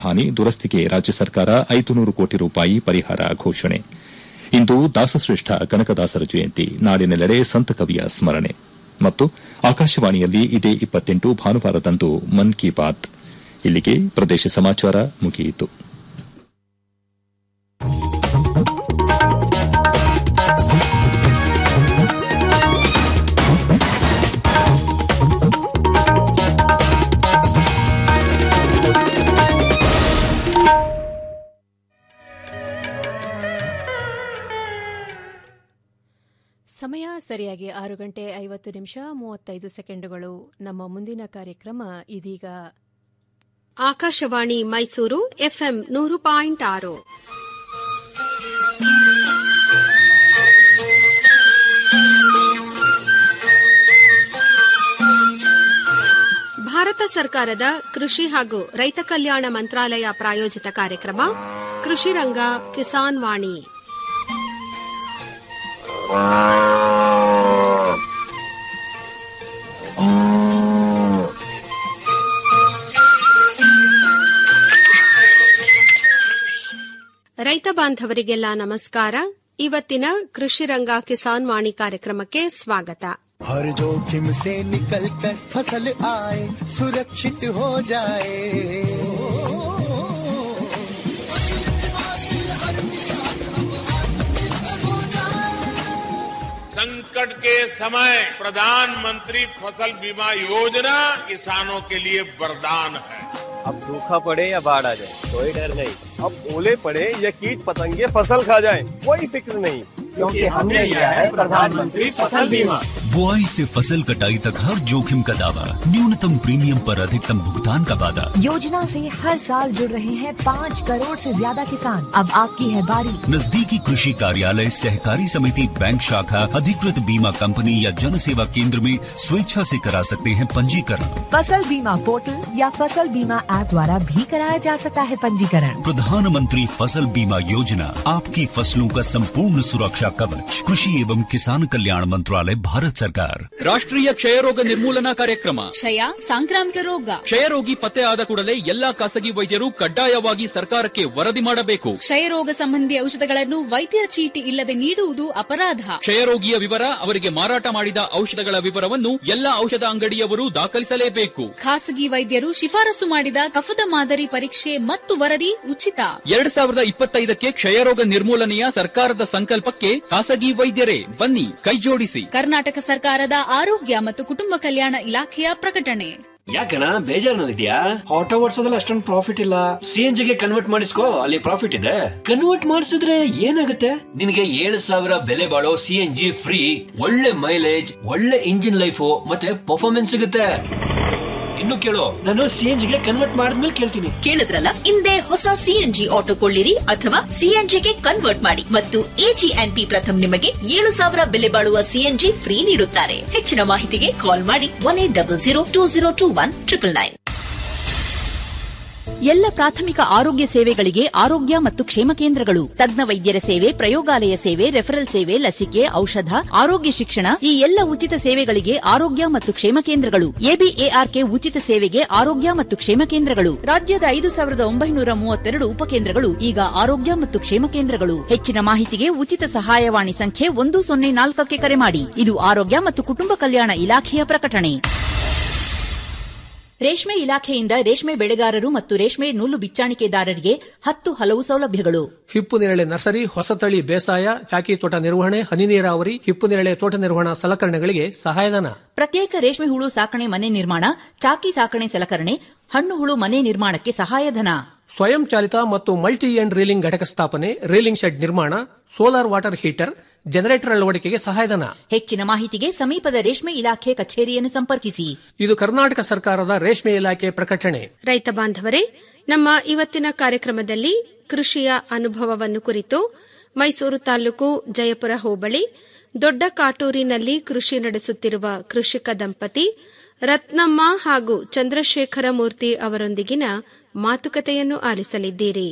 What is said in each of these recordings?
ಹಾನಿ ದುರಸ್ತಿಗೆ ರಾಜ್ಯ ಸರ್ಕಾರ ಐದು ನೂರು ಕೋಟಿ ರೂಪಾಯಿ ಪರಿಹಾರ ಘೋಷಣೆ ಇಂದು ದಾಸಶ್ರೇಷ್ಠ ಕನಕದಾಸರ ಜಯಂತಿ ನಾಡಿನೆಲ್ಲೆಡೆ ಸಂತ ಕವಿಯ ಸ್ಮರಣೆ ಮತ್ತು ಆಕಾಶವಾಣಿಯಲ್ಲಿ ಇದೇ ಇಪ್ಪತ್ತೆಂಟು ಭಾನುವಾರದಂದು ಮನ್ ಕಿ ಬಾತ್ ಇಲ್ಲಿಗೆ ಪ್ರದೇಶ ಸಮಾಚಾರ ಮುಗಿಯಿತು ಸಮಯ ಸರಿಯಾಗಿ ಆರು ಗಂಟೆ ಐವತ್ತು ನಿಮಿಷ ಮೂವತ್ತೈದು ಸೆಕೆಂಡುಗಳು ನಮ್ಮ ಮುಂದಿನ ಕಾರ್ಯಕ್ರಮ ಇದೀಗ ಆಕಾಶವಾಣಿ ಮೈಸೂರು ಎಫ್ಎಂ ನೂರು ಪಾಯಿಂಟ್ ಆರು ಭಾರತ ಸರ್ಕಾರದ ಕೃಷಿ ಹಾಗೂ ರೈತ ಕಲ್ಯಾಣ ಮಂತ್ರಾಲಯ ಪ್ರಾಯೋಜಿತ ಕಾರ್ಯಕ್ರಮ ಕೃಷಿ ರಂಗ ಕಿಸಾನ್ ವಾಣಿ ರೈತ ಬಾಂಧವರಿಗೆಲ್ಲ ನಮಸ್ಕಾರ ಇವತ್ತಿನ ಕೃಷಿ ರಂಗ ಕಿಸಾನ್ ವಾಣಿ ಕಾರ್ಯಕ್ರಮಕ್ಕೆ ಸ್ವಾಗತ हर जोखिम से निकल कर फसल आए सुरक्षित हो जाए संकट के समय प्रधानमंत्री फसल बीमा योजना किसानों के लिए वरदान है अब सूखा पड़े या बाढ़ आ जाए कोई डर नहीं अब ओले पड़े या कीट पतंगे फसल खा जाए कोई फिक्र नहीं क्योंकि हमने लिया है प्रधानमंत्री फसल बीमा बुआई से फसल कटाई तक हर जोखिम का दावा न्यूनतम प्रीमियम पर अधिकतम भुगतान का वादा योजना से हर साल जुड़ रहे हैं पाँच करोड़ से ज्यादा किसान अब आपकी है बारी नजदीकी कृषि कार्यालय सहकारी समिति बैंक शाखा अधिकृत बीमा कंपनी या जन सेवा केंद्र में स्वेच्छा से करा सकते हैं पंजीकरण फसल बीमा पोर्टल या फसल बीमा ऐप द्वारा भी कराया जा सकता है पंजीकरण प्रधानमंत्री फसल बीमा योजना आपकी फसलों का संपूर्ण सुरक्षा कवच कृषि एवं किसान कल्याण मंत्रालय भारत सरकार ರಾಷ್ಟ್ರೀಯ ಕ್ಷಯರೋಗ ನಿರ್ಮೂಲನಾ ಕಾರ್ಯಕ್ರಮ ಕ್ಷಯ ಸಾಂಕ್ರಾಮಿಕ ರೋಗ ಕ್ಷಯರೋಗಿ ಪತ್ತೆ ಆದ ಕೂಡಲೇ ಎಲ್ಲಾ ಖಾಸಗಿ ವೈದ್ಯರು ಕಡ್ಡಾಯವಾಗಿ ಸರ್ಕಾರಕ್ಕೆ ವರದಿ ಮಾಡಬೇಕು ಕ್ಷಯರೋಗ ಸಂಬಂಧಿ ಔಷಧಗಳನ್ನು ವೈದ್ಯರ ಚೀಟಿ ಇಲ್ಲದೆ ನೀಡುವುದು ಅಪರಾಧ ಕ್ಷಯರೋಗಿಯ ವಿವರ ಅವರಿಗೆ ಮಾರಾಟ ಮಾಡಿದ ಔಷಧಗಳ ವಿವರವನ್ನು ಎಲ್ಲಾ ಔಷಧ ಅಂಗಡಿಯವರು ದಾಖಲಿಸಲೇಬೇಕು ಖಾಸಗಿ ವೈದ್ಯರು ಶಿಫಾರಸು ಮಾಡಿದ ಕಫದ ಮಾದರಿ ಪರೀಕ್ಷೆ ಮತ್ತು ವರದಿ ಉಚಿತ ಎರಡ್ ಸಾವಿರದ ಇಪ್ಪತ್ತೈದಕ್ಕೆ ಕ್ಷಯರೋಗ ನಿರ್ಮೂಲನೆಯ ಸರ್ಕಾರದ ಸಂಕಲ್ಪಕ್ಕೆ ಖಾಸಗಿ ವೈದ್ಯರೇ ಬನ್ನಿ ಕೈಜೋಡಿಸಿ ಕರ್ನಾಟಕ ಸರ್ಕಾರದ ಆರೋಗ್ಯ ಮತ್ತು ಕುಟುಂಬ ಕಲ್ಯಾಣ ಇಲಾಖೆಯ ಪ್ರಕಟಣೆ ಯಾಕಣ ಬೇಜಾರಿನಲ್ಲಿದ್ಯಾ ಆಟೋ ಓಡಿಸೋದ್ರಲ್ಲಿ ಅಷ್ಟೊಂದು ಪ್ರಾಫಿಟ್ ಇಲ್ಲ ಸಿ ಎನ್ ಜಿಗೆ ಕನ್ವರ್ಟ್ ಮಾಡಿಸ್ಕೋ ಅಲ್ಲಿ ಪ್ರಾಫಿಟ್ ಇದೆ ಕನ್ವರ್ಟ್ ಮಾಡಿಸಿದ್ರೆ ಏನಾಗುತ್ತೆ ನಿನಗೆ ಏಳು ಸಾವಿರ ಬೆಲೆ ಬಾಳೋ ಸಿ ಎನ್ ಜಿ ಫ್ರೀ ಒಳ್ಳೆ ಮೈಲೇಜ್ ಒಳ್ಳೆ ಇಂಜಿನ್ ಲೈಫ್ ಮತ್ತೆ ಪರ್ಫಾರ್ಮೆನ್ಸ್ ಸಿಗುತ್ತೆ ಇನ್ನು ಕೇಳು ನಾನು ಸಿ ಎನ್ ಜಿಗೆ ಕನ್ವರ್ಟ್ ಮಾಡಿದ್ಮೇಲೆ ಕೇಳ್ತೀನಿ ಕೇಳಿದ್ರಲ್ಲ ಹಿಂದೆ ಹೊಸ ಸಿಎನ್ಜಿ ಆಟೋ ಕೊಳ್ಳಿರಿ ಅಥವಾ ಸಿಎನ್ಜಿಗೆ ಕನ್ವರ್ಟ್ ಮಾಡಿ ಮತ್ತು ಎಜಿಎನ್ಪಿ ಪ್ರಥಮ್ ನಿಮಗೆ ಏಳು ಸಾವಿರ ಬೆಲೆ ಬಾಳುವ ಸಿಎನ್ಜಿ ಫ್ರೀ ನೀಡುತ್ತಾರೆ ಹೆಚ್ಚಿನ ಮಾಹಿತಿಗೆ ಕಾಲ್ ಮಾಡಿ one eight double zero two zero two one triple nine ಎಲ್ಲ ಪ್ರಾಥಮಿಕ ಆರೋಗ್ಯ ಸೇವೆಗಳಿಗೆ ಆರೋಗ್ಯ ಮತ್ತು ಕ್ಷೇಮ ಕೇಂದ್ರಗಳು ತಜ್ಞ ವೈದ್ಯರ ಸೇವೆ ಪ್ರಯೋಗಾಲಯ ಸೇವೆ ರೆಫರಲ್ ಸೇವೆ ಲಸಿಕೆ ಔಷಧ ಆರೋಗ್ಯ ಶಿಕ್ಷಣ ಈ ಎಲ್ಲ ಉಚಿತ ಸೇವೆಗಳಿಗೆ ಆರೋಗ್ಯ ಮತ್ತು ಕ್ಷೇಮ ಕೇಂದ್ರಗಳು ಎಬಿಎಆರ್ಕೆ ಉಚಿತ ಸೇವೆಗೆ ಆರೋಗ್ಯ ಮತ್ತು ಕ್ಷೇಮ ಕೇಂದ್ರಗಳು ರಾಜ್ಯದ ಐದು ಸಾವಿರದ ಒಂಬೈನೂರ ಮೂವತ್ತೆರಡು ಉಪಕೇಂದ್ರಗಳು ಈಗ ಆರೋಗ್ಯ ಮತ್ತು ಕ್ಷೇಮ ಕೇಂದ್ರಗಳು ಹೆಚ್ಚಿನ ಮಾಹಿತಿಗೆ ಉಚಿತ ಸಹಾಯವಾಣಿ ಸಂಖ್ಯೆ ಒಂದು ಸೊನ್ನೆ ನಾಲ್ಕಕ್ಕೆ ಕರೆ ಮಾಡಿ ಇದು ಆರೋಗ್ಯ ಮತ್ತು ಕುಟುಂಬ ಕಲ್ಯಾಣ ಇಲಾಖೆಯ ಪ್ರಕಟಣೆ ರೇಷ್ಮೆ ಇಲಾಖೆಯಿಂದ ರೇಷ್ಮೆ ಬೆಳೆಗಾರರು ಮತ್ತು ರೇಷ್ಮೆ ನೂಲು ಬಿಚ್ಚಾಣಿಕೆದಾರರಿಗೆ ಹತ್ತು ಹಲವು ಸೌಲಭ್ಯಗಳು ಹಿಪ್ಪು ನೇರಳೆ ನರ್ಸರಿ ಹೊಸತಳಿ ಬೇಸಾಯ ಚಾಕಿ ತೋಟ ನಿರ್ವಹಣೆ ಹನಿ ನೀರಾವರಿ ಹಿಪ್ಪು ನೇರಳೆ ತೋಟ ನಿರ್ವಹಣಾ ಸಲಕರಣೆಗಳಿಗೆ ಸಹಾಯಧನ ಪ್ರತ್ಯೇಕ ರೇಷ್ಮೆ ಹುಳು ಸಾಕಣೆ ಮನೆ ನಿರ್ಮಾಣ ಚಾಕಿ ಸಾಕಣೆ ಸಲಕರಣೆ ಹಣ್ಣು ಹುಳು ಮನೆ ನಿರ್ಮಾಣಕ್ಕೆ ಸಹಾಯಧನ ಸ್ವಯಂ ಚಾಲಿತ ಮತ್ತು ಮಲ್ಟಿ ಎಂಡ್ ರೀಲಿಂಗ್ ಘಟಕ ಸ್ಥಾಪನೆ ರೀಲಿಂಗ್ ಶೆಡ್ ನಿರ್ಮಾಣ ಸೋಲಾರ್ ವಾಟರ್ ಹೀಟರ್ ಜನರೇಟರ್ ಅಳವಡಿಕೆಗೆ ಸಹಾಯಧನ ಹೆಚ್ಚಿನ ಮಾಹಿತಿಗೆ ಸಮೀಪದ ರೇಷ್ಮೆ ಇಲಾಖೆ ಕಚೇರಿಯನ್ನು ಸಂಪರ್ಕಿಸಿ ಇದು ಕರ್ನಾಟಕ ಸರ್ಕಾರದ ರೇಷ್ಮೆ ಇಲಾಖೆ ಪ್ರಕಟಣೆ ರೈತ ಬಾಂಧವರೇ ನಮ್ಮ ಇವತ್ತಿನ ಕಾರ್ಯಕ್ರಮದಲ್ಲಿ ಕೃಷಿಯ ಅನುಭವವನ್ನು ಕುರಿತು ಮೈಸೂರು ತಾಲೂಕು ಜಯಪುರ ಹೋಬಳಿ ದೊಡ್ಡ ಕಾಟೂರಿನಲ್ಲಿ ಕೃಷಿ ನಡೆಸುತ್ತಿರುವ ಕೃಷಿಕ ದಂಪತಿ ರತ್ನಮ್ಮ ಹಾಗೂ ಚಂದ್ರಶೇಖರ ಮೂರ್ತಿ ಅವರೊಂದಿಗಿನ ಮಾತುಕತೆಯನ್ನು ಆಲಿಸಲಿದ್ದೀರಿ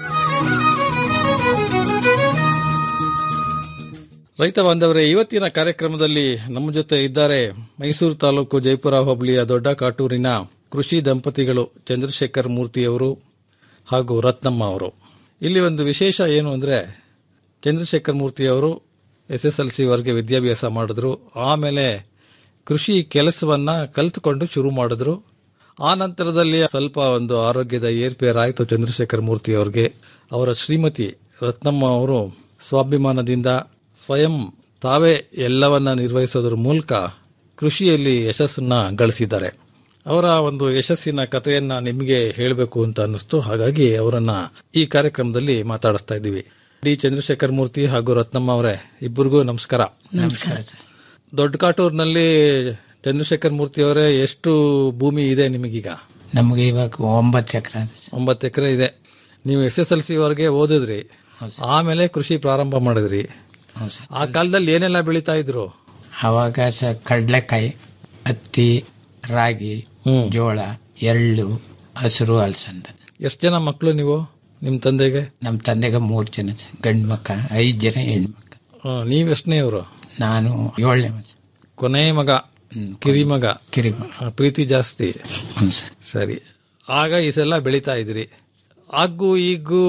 ರೈತ ಬಾಂಧವರೇ ಇವತ್ತಿನ ಕಾರ್ಯಕ್ರಮದಲ್ಲಿ ನಮ್ಮ ಜೊತೆ ಇದ್ದಾರೆ ಮೈಸೂರು ತಾಲೂಕು ಜೈಪುರ ಹೋಬಳಿಯ ದೊಡ್ಡ ಕಾಟೂರಿನ ಕೃಷಿ ದಂಪತಿಗಳು ಚಂದ್ರಶೇಖರ್ ಮೂರ್ತಿಯವರು ಹಾಗೂ ರತ್ನಮ್ಮ ಅವರು ಇಲ್ಲಿ ಒಂದು ವಿಶೇಷ ಏನು ಅಂದ್ರೆ ಚಂದ್ರಶೇಖರ್ ಮೂರ್ತಿ ಅವರು ಎಸ್ ಎಸ್ ಎಲ್ ಸಿ ವರೆಗೆ ವಿದ್ಯಾಭ್ಯಾಸ ಮಾಡಿದ್ರು ಆಮೇಲೆ ಕೃಷಿ ಕೆಲಸವನ್ನ ಕಲಿತುಕೊಂಡು ಶುರು ಮಾಡಿದ್ರು ಆ ನಂತರದಲ್ಲಿ ಸ್ವಲ್ಪ ಒಂದು ಆರೋಗ್ಯದ ಏರ್ಪೇರಾಯಿತು ಚಂದ್ರಶೇಖರ್ ಮೂರ್ತಿ ಅವರಿಗೆ ಅವರ ಶ್ರೀಮತಿ ರತ್ನಮ್ಮ ಅವರು ಸ್ವಾಭಿಮಾನದಿಂದ ಸ್ವಯಂ ತಾವೇ ಎಲ್ಲವನ್ನ ನಿರ್ವಹಿಸೋದ್ರ ಮೂಲಕ ಕೃಷಿಯಲ್ಲಿ ಯಶಸ್ಸನ್ನ ಗಳಿಸಿದ್ದಾರೆ ಅವರ ಒಂದು ಯಶಸ್ಸಿನ ಕಥೆಯನ್ನ ನಿಮಗೆ ಹೇಳಬೇಕು ಅಂತ ಅನ್ನಿಸ್ತು ಹಾಗಾಗಿ ಅವರನ್ನ ಈ ಕಾರ್ಯಕ್ರಮದಲ್ಲಿ ಮಾತಾಡಿಸ್ತಾ ಇದ್ದೀವಿ ಡಿ ಚಂದ್ರಶೇಖರ್ ಮೂರ್ತಿ ಹಾಗೂ ರತ್ನಮ್ಮ ಅವರೇ ಇಬ್ಬರಿಗೂ ನಮಸ್ಕಾರ ನಮಸ್ಕಾರ ದೊಡ್ಡ ಕಾಟೂರಿನಲ್ಲಿ ಚಂದ್ರಶೇಖರ್ ಮೂರ್ತಿ ಅವರೇ ಎಷ್ಟು ಭೂಮಿ ಇದೆ ನಿಮಗೀಗ ನಮಗೆ ಇವಾಗ ಒಂಬತ್ತು ಎಕರೆ ಒಂಬತ್ತು ಎಕರೆ ಇದೆ ನೀವು ಎಸ್ ಎಸ್ ಎಲ್ ಸಿ ವರೆಗೆ ಓದಿದ್ರಿ ಆಮೇಲೆ ಕೃಷಿ ಪ್ರಾರಂಭ ಮಾಡಿದ್ರಿ ಆ ಕಾಲದಲ್ಲಿ ಏನೆಲ್ಲ ಬೆಳೀತಾ ಇದ್ರು ಅವಾಗ ಸ ಕಡಲೆಕಾಯಿ ಹತ್ತಿ ರಾಗಿ ಜೋಳ ಎಳ್ಳು ಹಸಿರು ಅಲಸಂದ ಎಷ್ಟು ಜನ ಮಕ್ಕಳು ನೀವು ನಿಮ್ ತಂದೆಗೆ ನಮ್ಮ ತಂದೆಗೆ ಮೂರು ಜನ ಸ- ಗಂಡು ಮಕ್ಕ ಐದು ಜನ ಹೆಣ್ಮಕ್ಕ ಆ, ನೀವ್ ಎಷ್ಟನೇ ಅವರು ನಾನು ಏಳನೇ ಮಗ ಕೊನೆ ಮಗ ಕಿರಿ ಮಗ ಕಿರಿ ಆ, ಪ್ರೀತಿ ಜಾಸ್ತಿ ಸರಿ ಆಗ ಈ ಸಲ ಬೆಳೀತಾ ಇದ್ರಿ ಆಗು ಈಗೂ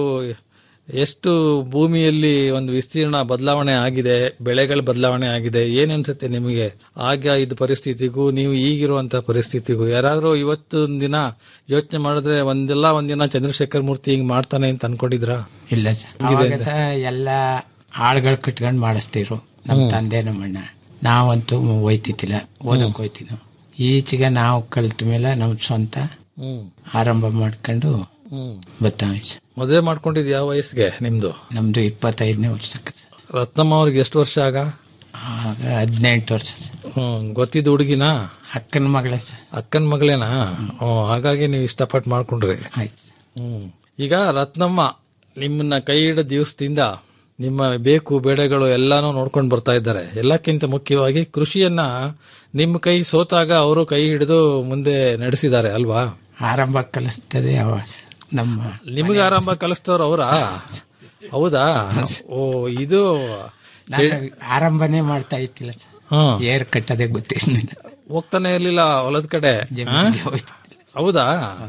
ಎಷ್ಟು ಭೂಮಿಯಲ್ಲಿ ಒಂದು ವಿಸ್ತೀರ್ಣ ಬದಲಾವಣೆ ಆಗಿದೆ ಬೆಳೆಗಳ ಬದಲಾವಣೆ ಆಗಿದೆ ಏನ್ ಅನ್ಸುತ್ತೆ ನಿಮಗೆ ಆಗ ಇದ್ದ ಪರಿಸ್ಥಿತಿಗೂ ನೀವು ಈಗಿರುವಂತ ಪರಿಸ್ಥಿತಿಗೂ ಯಾರಾದ್ರೂ ಇವತ್ತೊಂದ್ ದಿನ ಯೋಚನೆ ಮಾಡಿದ್ರೆ ಒಂದೆಲ್ಲ ಒಂದಿನ ಚಂದ್ರಶೇಖರ್ ಮೂರ್ತಿ ಹಿಂಗ್ ಮಾಡ್ತಾನೆ ಅಂತ ಅನ್ಕೊಂಡಿದ್ರಾ ಇಲ್ಲ ಸರ್ ಅವಾಗ ಸಹ ಎಲ್ಲ ಆಳುಗಳು ಕಟ್ಕೊಂಡು ಮಾಡಿಸ್ತಿರು ನಮ್ಮ ಹ್ಮ್. ತಂದೆ ನಮ್ಮಣ್ಣ ನಾವಂತೂ ಹೋಯ್ತಿದ್ದಿಲ್ಲ ಓದಕ್ ಹೋಯ್ತೀವಿ ನಾವು ಈಚೆಗೆ ನಾವು ಕಲ್ತ ಮೇಲೆ ನಮ್ ಸ್ವಂತ ಹ್ಮ್ ಆರಂಭ ಮಾಡ್ಕೊಂಡು ಹ್ಮ್ ಬರ್ತಾವೆ ಸರ್. ಮದುವೆ ಮಾಡ್ಕೊಂಡಿದ್ ಯಾವ ವಯಸ್ಸಿಗೆ ನಿಮ್ದು ನಮ್ದು ಇಪ್ಪತ್ತೈದನೇ ವರ್ಷಕ್ಕೆ ಸರ್. ರತ್ನಮ್ಮ ಅವ್ರಿಗೆ ಎಷ್ಟು ವರ್ಷ ಆಗ ಆಗ ಹದಿನೆಂಟು ವರ್ಷ ಸರ್. ಹ್ಮ್ ಗೊತ್ತಿದ್ದು ಹುಡುಗಿನಾ ಅಕ್ಕನ ಮಗಳೇ ಸರ್ ಅಕ್ಕನ ಮಗಳೇನಾ ಓ ಹಾಗಾಗಿ ನೀವು ಇಷ್ಟಪಟ್ಟು ಮಾಡ್ಕೊಂಡ್ರಿ ಆಯ್ತು ಹ್ಮ್ ಈಗ ರತ್ನಮ್ಮ ನಿಮ್ಮನ್ನ ಕೈ ಹಿಡಿದ ದಿವಸದಿಂದ ನಿಮ್ಮ ಬೇಕು ಬೇಡಗಳು ಎಲ್ಲಾನು ನೋಡ್ಕೊಂಡು ಬರ್ತಾ ಇದ್ದಾರೆ ಎಲ್ಲಕ್ಕಿಂತ ಮುಖ್ಯವಾಗಿ ಕೃಷಿಯನ್ನ ನಿಮ್ಮ ಕೈ ಸೋತಾಗ ಅವರು ಕೈ ಹಿಡಿದು ಮುಂದೆ ನಡೆಸಿದ್ದಾರೆ ಅಲ್ವಾ ಆರಂಭ ಕಲಿಸ್ತದೆ ಅವ ನಮ್ಮ ನಿಮಗೆ ಆರಂಭ ಕಲಿಸ್ತವ್ರು ಅವರಾ ಹೌದಾ ಓ ಇದು ನಾನು ಆರಂಭನೇ ಮಾಡ್ತಾ ಇತ್ತಿಲ್ಲ ಸರ್ ಹಾ. ಏರ್ ಕಟ್ಟದೆ ಗೊತ್ತಿರಲಿಲ್ಲ ಹೋಗ್ತಾನೆ ಇರ್ಲಿಲ್ಲ ಹೊಲದ ಕಡೆ ಆ? ಹೌದಾ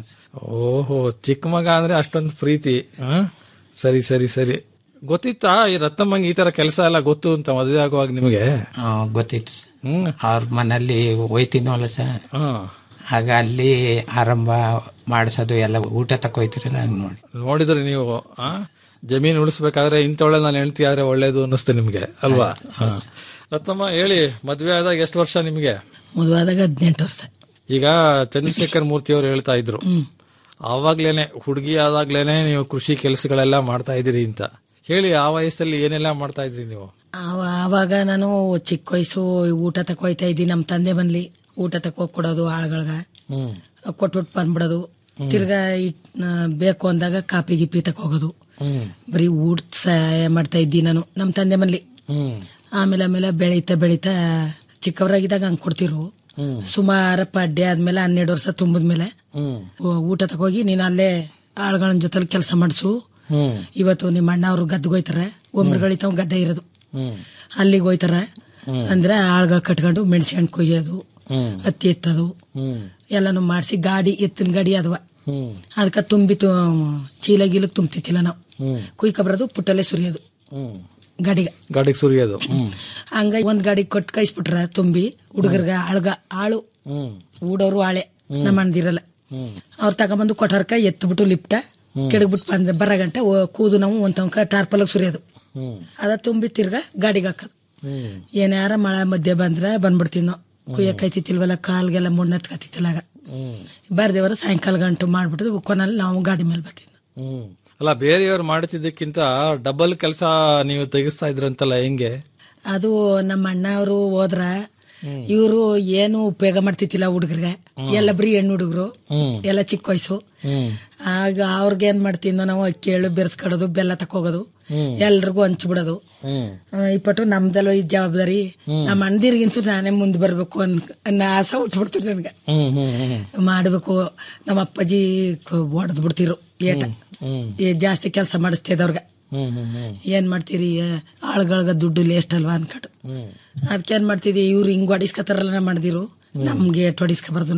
ಓಹೋ ಚಿಕ್ಕ ಮಗ ಅಂದ್ರೆ ಅಷ್ಟೊಂದು ಪ್ರೀತಿ ಆ? ಸರಿ ಸರಿ ಸರಿ ಗೊತ್ತಿತ್ತಾ ಈ ರತ್ನಮ್ಮಂಗೆ ಈ ತರ ಕೆಲಸ ಎಲ್ಲ ಗೊತ್ತು ಅಂತ ಮದುವೆ ಆಗುವಾಗ ನಿಮಗೆ ಆ, ಗೊತ್ತಿತ್ತು ಸರ್. ಹ್ಮ್ ಅವ್ರ ಮನಲ್ಲಿ ಹೋಯ್ತೀನವಲ್ಲ ಸರ್ ಹಾ ಆಗ ಅಲ್ಲಿ ಆರಂಭ ಮಾಡಿಸೋದು ಎಲ್ಲ ಊಟ ತಕೋಯ್ತಿರಲ್ಲ ಹಂಗ್ ನೋಡಿ ನೋಡಿದ್ರಿ ನೀವು ಆ ಜಮೀನು ಉಳಿಸ್ಬೇಕಾದ್ರೆ ಇಂಥೊಳ್ಳೆ ನಾನು ಹೆಂಡತಿ ಆದ್ರೆ ಒಳ್ಳೇದು ಅನ್ನಿಸ್ತು ನಿಮ್ಗೆ ಅಲ್ವಾ ಹಾ. ರತ್ನಮ್ಮ ಹೇಳಿ ಮದ್ವೆ ಆದಾಗ ಎಷ್ಟು ವರ್ಷ ನಿಮಗೆ ಮದುವಾದಾಗ ಹದಿನೆಂಟು ವರ್ಷ ಈಗ ಚಂದ್ರಶೇಖರ್ ಮೂರ್ತಿ ಅವರು ಹೇಳ್ತಾ ಇದ್ರು ಆವಾಗ್ಲೇನೆ ಹುಡುಗಿ ಆದಾಗ್ಲೇನೆ ನೀವು ಕೃಷಿ ಕೆಲಸಗಳೆಲ್ಲ ಮಾಡ್ತಾ ಇದೀರಿ ಅಂತ ಹೇಳಿ ಆ ವಯಸ್ಸಲ್ಲಿ ಏನೆಲ್ಲ ಮಾಡ್ತಾ ಇದ್ರಿ ನೀವು ಆವ- ಆವಾಗ ನಾನು ಚಿಕ್ಕ ವಯಸ್ಸು ಊಟ ತಕೋಯ್ತಾ ಇದ್ದಿ ನಮ್ಮ ತಂದೆ ಬಂದ್ಲಿ ಊಟ ತಕೋ ಕೊಡೋದು ಆಳುಗಳ್ಗ ಹ್ಮ್ ಕೊಟ್ಬಿಟ್ಟು ಬಂದ್ಬಿಡೋದು ತಿರ್ಗಾ ಇಟ್ ಆ, ಬೇಕು ಅಂದಾಗ ಕಾಪಿ ಗಿಪಿ ತಕೋಗೋದು ಹ್ಮ್ ಬರೀ ಊಟ ಸಹಾಯ ಮಾಡ್ತಾ ಇದ್ದಿ ನಾನು ನಮ್ಮ ತಂದೆ ಮನ್ಲಿ ಹ್ಮ್ ಆಮೇಲೆ ಆಮೇಲೆ ಬೆಳೀತಾ ಬೆಳೀತಾ ಚಿಕ್ಕವರಾಗಿದ್ದಾಗ ಹಂಗ್ ಕೊಡ್ತಿರು ಹ್ಮ್ ಸುಮಾರ ಪಡ್ಡೆ ಆದ್ಮೇಲೆ ಹನ್ನೆರಡು ವರ್ಷ ತುಂಬಿದ್ಮೇಲೆ ಹ್ಮ್ ಊ- ಊಟ ತಗೋಗಿ ನೀನ್ ಅಲ್ಲೇ ಆಳುಗಳ ಜೊತೆ ಕೆಲಸ ಮಾಡಿಸು ಹ್ಮ್ ಇವತ್ತು ನಿಮ್ಮ ಅಣ್ಣ ಅವರು ಗದ್ದೆಗೆ ಹೋಯ್ತಾರೆ ಒಮ್ರಗಳಿತಾವ್ ಗದ್ದೆ ಇರೋದು ಹ್ಮ್ ಅಲ್ಲಿಗೆ ಹೋಯ್ತಾರೆ ಹ್ಮ್. ಅಂದ್ರೆ ಆಳ್ಗಳು ಕಟ್ಕೊಂಡು ಮೆಣಸಿನ ಕೊಯ್ಯೋದು ಹ್ಮ್ ಹತ್ತಿ ಎತ್ತೋದು ಹ್ಮ್ ಎಲ್ಲಾನು ಮಾಡಿಸಿ ಗಾಡಿ ಎತ್ತಿನ ಗಾಡಿ ಅದ್ವ ಹ್ಮ್ ಅದಕ್ಕೆ ತುಂಬಿ ತು- ಚೀಲ ಗೀಲಕ್ ತುಂಬ್ತಿತ್ತಿಲ್ಲ ನಾವು ಹ್ಮ್ ಕುಯ್ಕೊಬರೋದು ಪುಟ್ಟಲ್ಲೇ ಸುರಿಯೋದು ಹ್ಮ್ ಗಾಡಿಗೆ ಗಾಡಿಗೆ ಸುರಿಯೋದು ಹ್ಮ್ ಹಂಗ ಒಂದ್ ಗಾಡಿ ಕೊಟ್ಟು ಕೈಸ್ಬಿಟ್ರ ತುಂಬಿ ಹುಡುಗರ್ಗ ಆಳ್ಗ ಆಳು ಹ್ಮ್ ಊಡೋರು ಆಳೆ ನಮ್ಮ ಅಣ್ಣದಿರಲ್ಲ ಹ್ಮ್ ಅವ್ರು ತಗೊಂಬಂದು ಕೊಠಾರ್ಕ ಎತ್ಬಿಟ್ಟು ಲಿಫ್ಟ ಹ್ಮ್. ಕೆಡಗ್ಬಿಟ್ಟು ಬಂದ ಬರ ಗಂಟೆ ಓ- ಕೂದು ನಾವು ಒಂದ್ ತನಕ ಟಾರ್ಪಲ್ಗೆ ಸುರಿಯೋದು ಹ್ಮ್ ಅದ ತುಂಬಿ ತಿರ್ಗಾ ಗಾಡಿಗೆ ಹಾಕೋದು ಹ್ಮ್ ಏನಾರ ಮಳೆ ಮಧ್ಯೆ ಬಂದ್ರೆ ಬಂದ್ಬಿಡ್ತೀವಿ ನಾವು ಕುಯ್ಯಕೈತಿತ್ತಿಲ್ವಲ್ಲ ಕಾಲ್ಗೆಲ್ಲ ಮುಣ್ಣತ್ಕತ್ತಿತ್ತಿಲ್ಲ ಆಗ ಹ್ಮ್ ಬರ್ದೇವರ ಸಾಯಂಕಾಲ ಗಂಟು ಮಾಡ್ಬಿಟ್ಟು ಕೊನಲ್ಲಿ ನಾವು ಗಾಡಿ ಮೇಲೆ ಬರ್ತೀವಿ ಹ್ಮ್ ಅಲ್ಲ ಬೇರೆಯವ್ರು ಮಾಡುತ್ತಿದ್ದಕ್ಕಿಂತ ಡಬಲ್ ಕೆಲಸ ನೀವು ತೆಗಿಸ್ತಾ ಇದ್ರಂತಲ್ಲ ಹೆಂಗೆ ಅದು ನಮ್ಮ ಅಣ್ಣ ಅವರು ಹೋದ್ರ ಇವರು ಏನು ಉಪಯೋಗ ಮಾಡ್ತಿತ್ತಿಲ್ಲ ಹುಡುಗರಿಗೆ ಎಲ್ಲ ಬರೀ ಹೆಣ್ಣು ಹುಡುಗರು ಹ್ಮ್ ಎಲ್ಲ ಚಿಕ್ಕ ವಯಸ್ಸು ಹ್ಮ್ ಆಗ ಅವ್ರಿಗೆ ಏನ್ ಮಾಡ್ತಿದ್ನೋ ನಾವು ಅಕ್ಕಿ ಎಳ್ಳು ಬೆರೆಸ್ಕೊಡೋದು ಬೆಲ್ಲ ತಕೋಗೋದು ಹ್ಮ್ ಎಲ್ರಿಗೂ ಹಂಚ್ಬಿಡೋದು ಹ್ಮ್ ಆ, ಇಪ್ಪಟ್ಟು ನಮ್ದಲ್ಲೋ ಈ ಜವಾಬ್ದಾರಿ ಹ್ಮ್. ನಮ್ಮ ಅಣ್ಣದಿರ್ಗಿಂತೂ ನಾನೇ ಮುಂದೆ ಬರ್ಬೇಕು ಅನ್ ಅನ್ನೋ ಆಸೆ ಉಟ್ಬಿಡ್ತೀರಿ ನನ್ಗೆ ಹ್ಮ್ ಹ್ಮ್ ಹ್ಮ್ ಮಾಡ್ಬೇಕು ನಮ್ಮ ಅಪ್ಪಾಜಿ ಹೊಡೆದ್ ಬಿಡ್ತಿರು ಏಟ ಹ್ಮ್ ಏ ಜಾಸ್ತಿ ಕೆಲಸ ಮಾಡಿಸ್ತಿದ್ದವ್ರಿಗೆ ಹ್ಮ್ ಹ್ಮ್ ಹ್ಮ್ ಏನ್ ಮಾಡ್ತೀರಿ ಆಳುಗಳ್ಗ ದುಡ್ಡು ಲೇಸ್ಟ್ ಅಲ್ವಾ ಅನ್ಕೊಂಡು ಹ್ಮ್ ಅದಕ್ಕೆ ಏನ್ ಮಾಡ್ತಿದ್ದಿ ಇವ್ರು ಹಿಂಗ್ ಹೊಡಿಸ್ಕೊತಾರಲ್ಲ ನಮ್ಮ ಮಾಡ್ದಿರು ನಮ್ಗೆ ಎಟ್ ಹೊಡಿಸ್ಕೊಬಾರ್ದು ನಾನು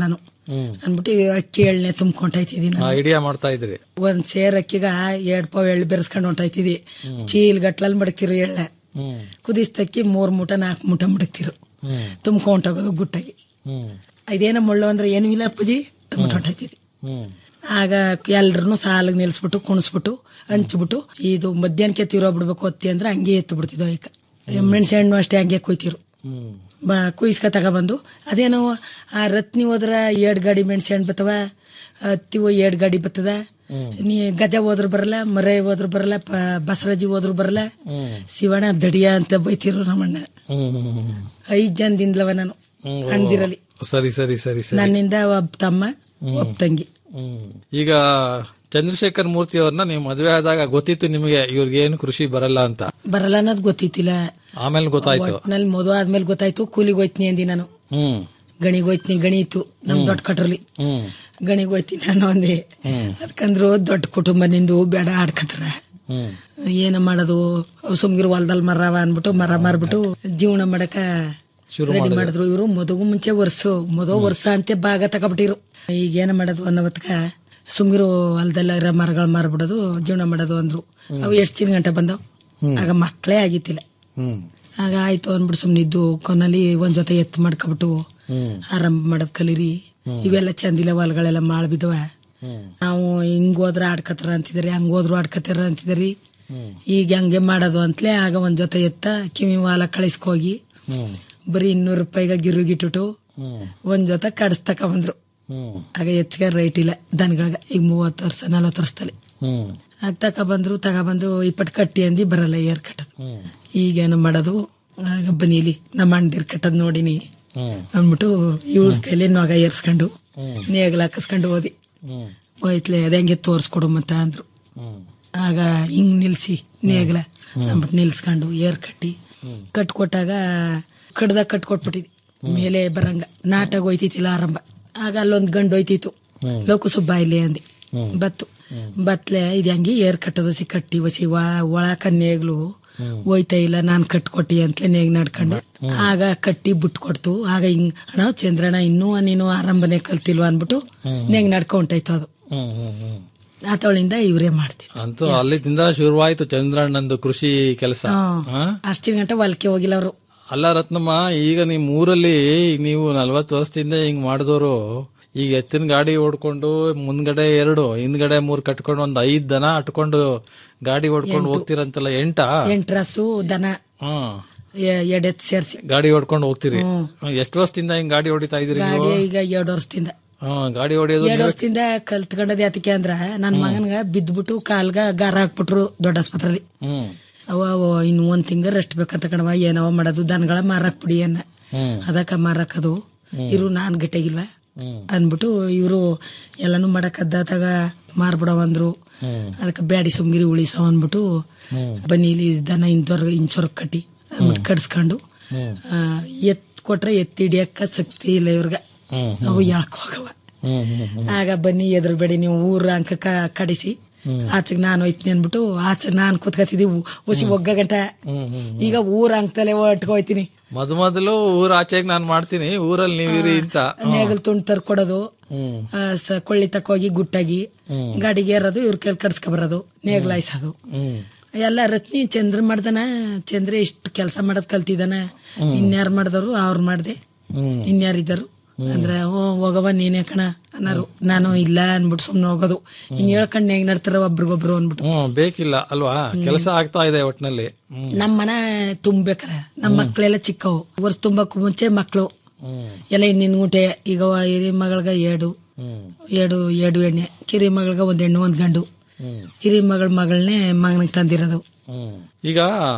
ಹ್ಮ್ ಅನ್ಬಿಟ್ಟು ಈ ಅಕ್ಕಿ ಎಳ್ನೆ ತುಂಬ್ಕೊಂಡೈತಿದಿ ಆ ಐಡಿಯಾ ಮಾಡ್ತಾ ಇದ್ರಿ ಒಂದ್ ಸೇರ್ ಅಕ್ಕಿಗ ಎರಡ್ ಪಾವ್ ಎಳ್ಳು ಬೆರೆಸ್ಕೊಂಡು ಹೊಂಟೈತಿದಿ ಚೀಲ್ ಗಟ್ಲಲ್ಲಿ ಮಡಗ್ತಿರು ಎಳ್ಳ ಹ್ಮ್ ಕುದಿಸ್ತಕ್ಕಿ ಮೂರ್ ಮೂಟ ನಾಲ್ಕು ಮೂಟ ಮಡಗ್ತಿರು ಹ್ಮ್ ತುಂಬ್ಕೊಂಡೋಗೋದು ಗುಟ್ಟಾಗಿ ಹ್ಮ್ ಇದೇನ ಮುಳ್ಳು ಅಂದ್ರೆ ಏನು ಇಲ್ಲ ಅಪ್ಪಾಜಿ ಅಂದ್ಬಿಟ್ಟು ಹೊಂಟೈತಿದಿ ಹ್ಮ್ ಆಗ ಎಲ್ರನ್ನು ಸಾಲಿಗೆ ನಿಲ್ಸ್ಬಿಟ್ಟು ಕುಣಿಸ್ಬಿಟ್ಟು ಹಂಚ್ಬಿಟ್ಟು ಇದು ಮಧ್ಯಾಹ್ನಕ್ಕೆ ತೀರೋ ಬಿಡ್ಬೇಕು ಹೊತ್ತಿ ಅಂದ್ರೆ ಹಂಗೆ ಎತ್ತು ಬಿಡ್ತಿದ್ವು ಈಗ ಮೆಣಸೆ ಹಣ್ಣು ಅಷ್ಟೇ ಹಂಗೆ ಕೊಯ್ತಿರು ಹ್ಮ್ ಬಾ ಕುಯ್ಸ್ಕ ತಗೊಬಂದು ಅದೇನೋ ಆ ರತ್ನಿ ಹೋದ್ರ ಎರಡ್ ಗಾಡಿ ಮೆಣಸೆ ಹಣ್ಣು ಬತ್ತವ ಹತ್ತಿವು ಎರಡ್ ಗಾಡಿ ಬತ್ತದ ನೀ ಗಜ ಹೋದ್ರು ಬರಲ್ಲ ಮರೆ ಹೋದ್ರು ಬರಲ್ಲ ಪ- ಬಸರಾಜಿ ಹೋದ್ರು ಬರಲ್ಲ ಹ್ಮ್ ಶಿವಣ್ಣ ದಡಿಯ ಅಂತ ಬೈತಿರು ನಮ್ಮಣ್ಣ ಹ್ಮ್ ಹ್ಮ್ ಹ್ಮ್ ಐದ್ ಜನದಿಂದ್ಲವ ನಾನು ಹ್ಮ್. ಅಣ್ದಿರಲಿ ಸರಿ ಸರಿ ಸರಿ ಸರಿ ನನ್ನಿಂದ ಒಬ್ಬ ತಮ್ಮ ಒಬ್ಬ ತಂಗಿ ಹ್ಮ್. ಈಗ ಚಂದ್ರಶೇಖರ್ ಮೂರ್ತಿ ಅವ್ರನ್ನ ನೀವು ಮದುವೆ ಆದಾಗ ಗೊತ್ತಿತ್ತು ನಿಮಗೆ ಇವ್ರಿಗೇನು ಕೃಷಿ ಬರಲ್ಲ ಅಂತ ಬರಲ್ಲ ಅನ್ನೋದು ಗೊತ್ತಿತ್ತಿಲ್ಲ ಆಮೇಲೆ ಗೊತ್ತಾಯ್ತು ಒಟ್ನಲ್ಲಿ ಮದುವೆ ಆದ್ಮೇಲೆ ಗೊತ್ತಾಯ್ತು ಕೂಲಿಗೆ ಹೋಯ್ತೀನಿ ಅಂದಿ ನಾನು ಹ್ಮ್ ಗಣಿಗೆ ಹೋಯ್ತೀನಿ ಗಣಿ ಇತ್ತು ನಮ್ ದೊಡ್ಡ ಕಟ್ರಲ್ಲಿ ಹ್ಮ್ ಗಣಿಗೆ ಹೋಯ್ತೀನಿ ನಾನು ಅಂದೆ ಹ್ಮ್ ಅದಕ್ಕಂದ್ರು ದೊಡ್ಡ ಕುಟುಂಬ ನಿಂದು ಬೇಡ ಆಡ್ಕತ್ರ ಹ್ಮ್ ಏನ ಮಾಡೋದು ಸುಮ್ಗಿರು ಹೊಲ್ದಲ್ಲಿ ಮರವ ಅನ್ಬಿಟ್ಟು ಮರ ಮಾರ್ಬಿಟ್ಟು ಜೀವನ ಮಾಡಕ ಶುರು ರೆಡಿ ಮಾಡಿದ್ರು. ಮಾಡಿದ್ರು ಇವರು ಮದುವು ಮುಂಚೆ ವರ್ಷ ಮದುವೆ ವರ್ಷ ಅಂತ ಭಾಗ ತಗೊಬಿಟ್ಟಿರು ಈಗ ಏನ ಮಾಡೋದು ಅನ್ನೋತ್ಕ ಸುಮ್ಗಿರು ಹೊಲ್ದೆಲ್ಲ ಇರೋ ಮರಗಳು ಮಾರ್ಬಿಡೋದು ಜೀವನ ಮಾಡೋದು ಅಂದ್ರು ಅವು ಎಷ್ಟು ಚಿನ್ನ ಗಂಟೆ ಬಂದವು ಹ್ಮ್. ಆಗ ಮಕ್ಕಳೇ ಆಗಿತ್ತಿಲ್ಲ ಹ್ಮ್ ಆಗ ಆಯ್ತು ಅಂದ್ಬಿಟ್ಟು ಸುಮ್ನಿದ್ದು ಕೊನಲ್ಲಿ ಒಂದ್ ಜೊತೆ ಎತ್ತು ಮಾಡ್ಕೊಬಿಟ್ಟು ಹ್ಮ್ ಆರಂಭ ಮಾಡೋದ್ ಕಲೀರಿ ಇವೆಲ್ಲ ಚಂದಿಲ್ಲ ಹೊಲ್ಗಳೆಲ್ಲ ಮಾಳ್ ಬಿದ್ದವ ಹ್ಮ್ ನಾವು ಹಿಂಗ್ ಹೋದ್ರ ಆಡ್ಕತ್ತಾರ ಅಂತಿದಾರೆ ಹಂಗ್ ಹೋದ್ರು ಆಡ್ಕತ್ತಾರ ಅಂತಿದಾರಿ ಹ್ಮ್ ಈಗ ಹಂಗೆ ಮಾಡೋದು ಅಂತಲೇ ಆಗ ಒಂದ್ ಜೊತೆ ಎತ್ತ ಕಿವಿ ವಾಲ ಕಳಿಸ್ಕೋಗಿ ಹ್ಮ್ ಬರೀ ಇನ್ನೂರು ರೂಪಾಯಿಗ ಗಿರುಗಿಟ್ಟು ಹ್ಮ್ ಒಂದ್ ಜೊತೆ ಕಡಿಸ್ತಕ ಬಂದ್ರು ಹ್ಮ್ ಆಗ ಹೆಚ್ಚಿಗೆ ರೈಟ್ ಇಲ್ಲ ದನಗಳ್ಗ ಈಗ ಮೂವತ್ತು ವರ್ಷ ನಲವತ್ತು ವರ್ಷದಲ್ಲಿ ಹ್ಮ್ ಆಗ ತಕ ಬಂದ್ರು ತಗೊಬಂದು ಇಪ್ಪತ್ತು ಕಟ್ಟಿ ಅಂದಿ ಬರಲ್ಲ ಏರ್ ಕಟ್ಟದು ಹ್ಮ್ ಈಗೇನು ಮಾಡೋದು ಆಗ ಬನ್ನಿಲಿ ನಮ್ಮ ಅಣ್ಣದಿರ್ ಕಟ್ಟದ್ ನೋಡಿನಿ ಹ್ಮ್ ಅಂದ್ಬಿಟ್ಟು ಇವ್ರ ಕೈಲಿ ನೊಗ ಏರ್ಸ್ಕೊಂಡು ಹ್ಮ್. ನೇಗ್ಲ ಹಾಕಿಸ್ಕೊಂಡು ಹೋದಿ ಹ್ಮ್ ಹೋಯ್ತ್ಲೆ ಅದ ಹೆಂಗೆ ತೋರ್ಸ್ಕೊಡು ಮತ್ತ ಅಂದ್ರು ಹ್ಮ್ ಆಗ ಹಿಂಗ್ ನಿಲ್ಸಿ ನೇಗ್ಲ ಅಂದ್ಬಿಟ್ಟು ನಿಲ್ಸ್ಕೊಂಡು ಏರ್ ಕಟ್ಟಿ ಕಟ್ಕೊಟ್ಟಾಗ ಕಡ್ದಾಗ ಕಟ್ಕೊಟ್ಬಿಟ್ಟಿದ್ವಿ ಮೇಲೆ ಬರಂಗ ನಾಟಾಗ ಹೋಯ್ತಿತ್ತಿಲ್ಲ ಆರಂಭ ಆಗ ಅಲ್ಲೊಂದ್ ಗಂಡು ಹೋಯ್ತಿತ್ತು ಹ್ಮ್. ಲೋಕು ಸುಬ್ಬ ಇಲ್ಲಿ ಅಂದಿ ಹ್ಮ್. ಬತ್ತು ಬತ್ಲೆ ಇದು ಹಂಗೆ ಏರ್ ಕಟ್ಟೋದು ಸಿ ಕಟ್ಟಿ ಒಸಿ ಒಳಕ ನೇಗ್ಲು ಹೋಯ್ತಾ ಇಲ್ಲ ನಾನ್ ಕಟ್ಕೊಟ್ಟಿ ಅಂತಲೇ ನೇಗ್ ನಡ್ಕೊಂಡು ಆಗ ಕಟ್ಟಿ ಬಿಟ್ಕೊಡ್ತು ಆಗ ಹಿಂಗ್ ಅಣ್ಣ ಚಂದ್ರಣ್ಣ ಇನ್ನೂ ನೀನು ಆರಂಭನೆ ಕಲ್ತಿಲ್ವಾ ಅನ್ಬಿಟ್ಟು ನೇಗ್ ನಡ್ಕೊಂಟಾಯ್ತು ಅದು ಹ್ಮ್ ಹ್ಮ್ ಹ್ಮ್ ಆತವಳಿಂದ ಇವರೇ ಮಾಡ್ತಿದ್ರು ಅಂತೂ ಅಲ್ಲಿಂದ ಶುರುವಾಯ್ತು ಚಂದ್ರಣ್ಣಂದು ಕೃಷಿ ಕೆಲಸ ಹಾ? ಅಷ್ಟಿನ ಗಂಟೆ ಹೊಲಕ್ಕೆ ಹೋಗಿಲ್ಲ ಅವರು ಅಲ್ಲ ರತ್ನಮ್ಮ ಈಗ ನಿಮ್ ಊರಲ್ಲಿ ನೀವು ನಲ್ವತ್ತು ವರ್ಷದಿಂದ ಹಿಂಗ್ ಮಾಡಿದವರು ಈಗ ಎತ್ತಿನ ಗಾಡಿ ಓಡ್ಕೊಂಡು ಮುಂದ್ಗಡೆ ಎರಡು ಹಿಂದ್ಗಡೆ ಮೂರ್ ಕಟ್ಕೊಂಡು ಒಂದ್ ಐದ್ ದನ ಅಟ್ಕೊಂಡು ಗಾಡಿ ಓಡ್ಕೊಂಡು ಹೋಗ್ತಿರಂತಲ್ಲ ಎಂಟಾ ಎಂಟ್ರಸು ದನ ಹ್ಮ್ ಎ- ಎಡೆತ್ ಸೇರ್ಸಿ ಗಾಡಿ ಓಡ್ಕೊಂಡು ಹೋಗ್ತೀರಿ ಹ್ಮ್. ಎಷ್ಟು ವರ್ಷದಿಂದ ಹಿಂಗ್ ಗಾಡಿ ಹೊಡಿತಾ ಇದೀರಿ ಗಾಡಿ ನೀವು ಈಗ ಎರಡು ವರ್ಷದಿಂದ ಹ್ಮ್ ಗಾಡಿ ಹೊಡಿಯೋದು ಎರಡು ನೀವೇ- ವರ್ಷದಿಂದ ಕಲ್ತ್ಕೊಂಡದ್ ಯಾತಕ್ಕೆ ಅಂದ್ರ ನನ್ ಮಗನ್ಗ ಬಿದ್ಬಿಟ್ಟು ಕಾಲ್ಗ ಗಾರ ಹಾಕ್ಬಿಟ್ರು ದೊಡ್ಡ ಆಸ್ಪತ್ರೆಲಿ ಹ್ಮ್ ಅವ ಅವ ಇನ್ನು ಒಂದ್ ತಿಂಗ ರೆಸ್ಟ್ ಬೇಕಂತ ಕಣವ ಏನವ ಮಾಡೋದು ದನಗಳ ಮಾರಾಕ್ ಬಿಡಿ ಅನ್ನ ಹ್ಮ್ ಅದಕ್ಕ ಮಾರಾಕದು ಇರು ನಾನ್ ಗಟ್ಟಿಗಿಲ್ವಾ ಹ್ಮ್ ಅನ್ಬಿಟ್ಟು ಇವರು ಎಲ್ಲಾನು ಮಾಡಕದ್ದಾತಾಗ ಮಾರ್ಬಿಡವ ಅಂದ್ರು ಹ್ಮ್ ಅದಕ್ಕೆ ಬ್ಯಾಡಿ ಸುಮ್ಗಿರಿ ಉಳಿಸವ ಅಂದ್ಬಿಟ್ಟು ಹ್ಮ್ ಬನ್ನಿ ಇಲ್ಲಿ ದನ ಇಂಚೊರ್ ಇಂಚೊರ್ಗ್ ಕಟ್ಟಿ ಅಂದ್ಬಿಟ್ಟು ಕಡ್ಸ್ಕೊಂಡು ಹ್ಮ್ ಆ, ಎತ್ ಕೊಟ್ರೆ ಎತ್ತಿ ಹಿಡಿಯಕ್ಕ ಶಕ್ತಿ ಇಲ್ಲ ಇವ್ರಗ ಹ್ಮ್ ಹ್ಮ್ ಅವು ಎಳ್ಕ್ ಹೋಗವ ಹ್ಮ್ ಹ್ಮ್ ಹ್ಮ್ ಆಗ ಬನ್ನಿ ಎದುರುಬೇಡಿ ನೀವು ಊರ ಅಂಕ ಕ- ಕಡಿಸಿ ಆಚೆಗೆ ನಾನು ಹೋಯ್ತೀನಿ ಅನ್ಬಿಟ್ಟು ಆಚೆ ನಾನ್ ಕೂತ್ಕತಿದ್ದಿ ಒಸಿ ಒಗ್ಗ ಗಂಟ ಹ್ಮ್ ಹ್ಮ್ ಈಗ ಊರ ಅಂಕದಲ್ಲೇ ಹೊಟ್ಕೋಯ್ತೀನಿ ಮೊದ್ ಮೊದಲು ಊರ್ ಆಚೆಗೆ ನಾನ್ ಮಾಡ್ತೀನಿ ಊರಲ್ಲಿ ನೀವಿರಿ ಅಂತ ನೇಗಲ್ ತುಂಡ್ ತರ್ಕೊಡೋದು ಹ್ಮ್ ಆ, ಸ- ಕೊಳ್ಳಿ ತಕ್ಕೋಗಿ ಗುಟ್ಟಾಗಿ ಹ್ಮ್. ಗಾಡಿಗೆ ಏರೋದು ಇವ್ರ ಕೈಲಿ ಕಡ್ಸ್ಕೊ ಬರೋದು ನೇಗ್ಲಾಯ್ಸೋದು ಹ್ಮ್ ಎಲ್ಲ ರತ್ನಿ ಚಂದ್ರ ಮಾಡ್ದನ ಚಂದ್ರ ಇಷ್ಟು ಕೆಲಸ ಮಾಡೋದ್ ಕಲ್ತಿದಾನ ಇನ್ಯಾರು ಮಾಡಿದವರು ಅವ್ರು ಮಾಡ್ದೆ ಹ್ಮ್ ಇನ್ಯಾರಿದ್ದರು ಅಂದ್ರೆ ಓ ಹೋಗವ ನೀನೇ ಕಣ ಅನ್ನೋರು ನಾನು ಇಲ್ಲ ಅನ್ಬಿಟ್ಟು ಸುಮ್ನೆ ಹೋಗೋದು ಹಿಂಗ್ ಹೇಳ್ಕೊಂಡ್ ಹೆಂಗ್ ನಡ್ತಾರ ಒಬ್ರಿಗೊಬ್ರು ಅನ್ಬಿಟ್ಟು ಹ್ಮ್ ಬೇಕಿಲ್ಲ ಅಲ್ವಾ ಕೆಲಸ ಆಗ್ತಾ ಇದೆ ಒಟ್ನಲ್ಲಿ ಹ್ಮ್ ನಮ್ ಮನ ತುಂಬೇಕಲ್ಲ ನಮ್ ಮಕ್ಳೆಲ್ಲ ಚಿಕ್ಕವು ವರ್ಷ ತುಂಬಕ್ಕೂ ಮುಂಚೆ ಮಕ್ಳು ಹ್ಮ್ ಎಲ್ಲ ಹಿಂದಿನ ಗುಂಟೆ ಈಗ ವ- ಹಿರಿ ಮಗಳ್ಗ ಎರಡು ಹ್ಮ್ ಎರಡು ಎರಡು ಎಣ್ಣೆ ಕಿರಿ ಮಗಳ್ಗ ಒಂದ್ ಹೆಣ್ಣು ಒಂದ್ ಗಂಡು ಹ್ಮ್ ಹಿರಿ ಮಗಳ ಮಗಳನ್ನೇ ಮಗನಿಗೆ ತಂದಿರೋದು ಹ್ಮ್ ಈಗ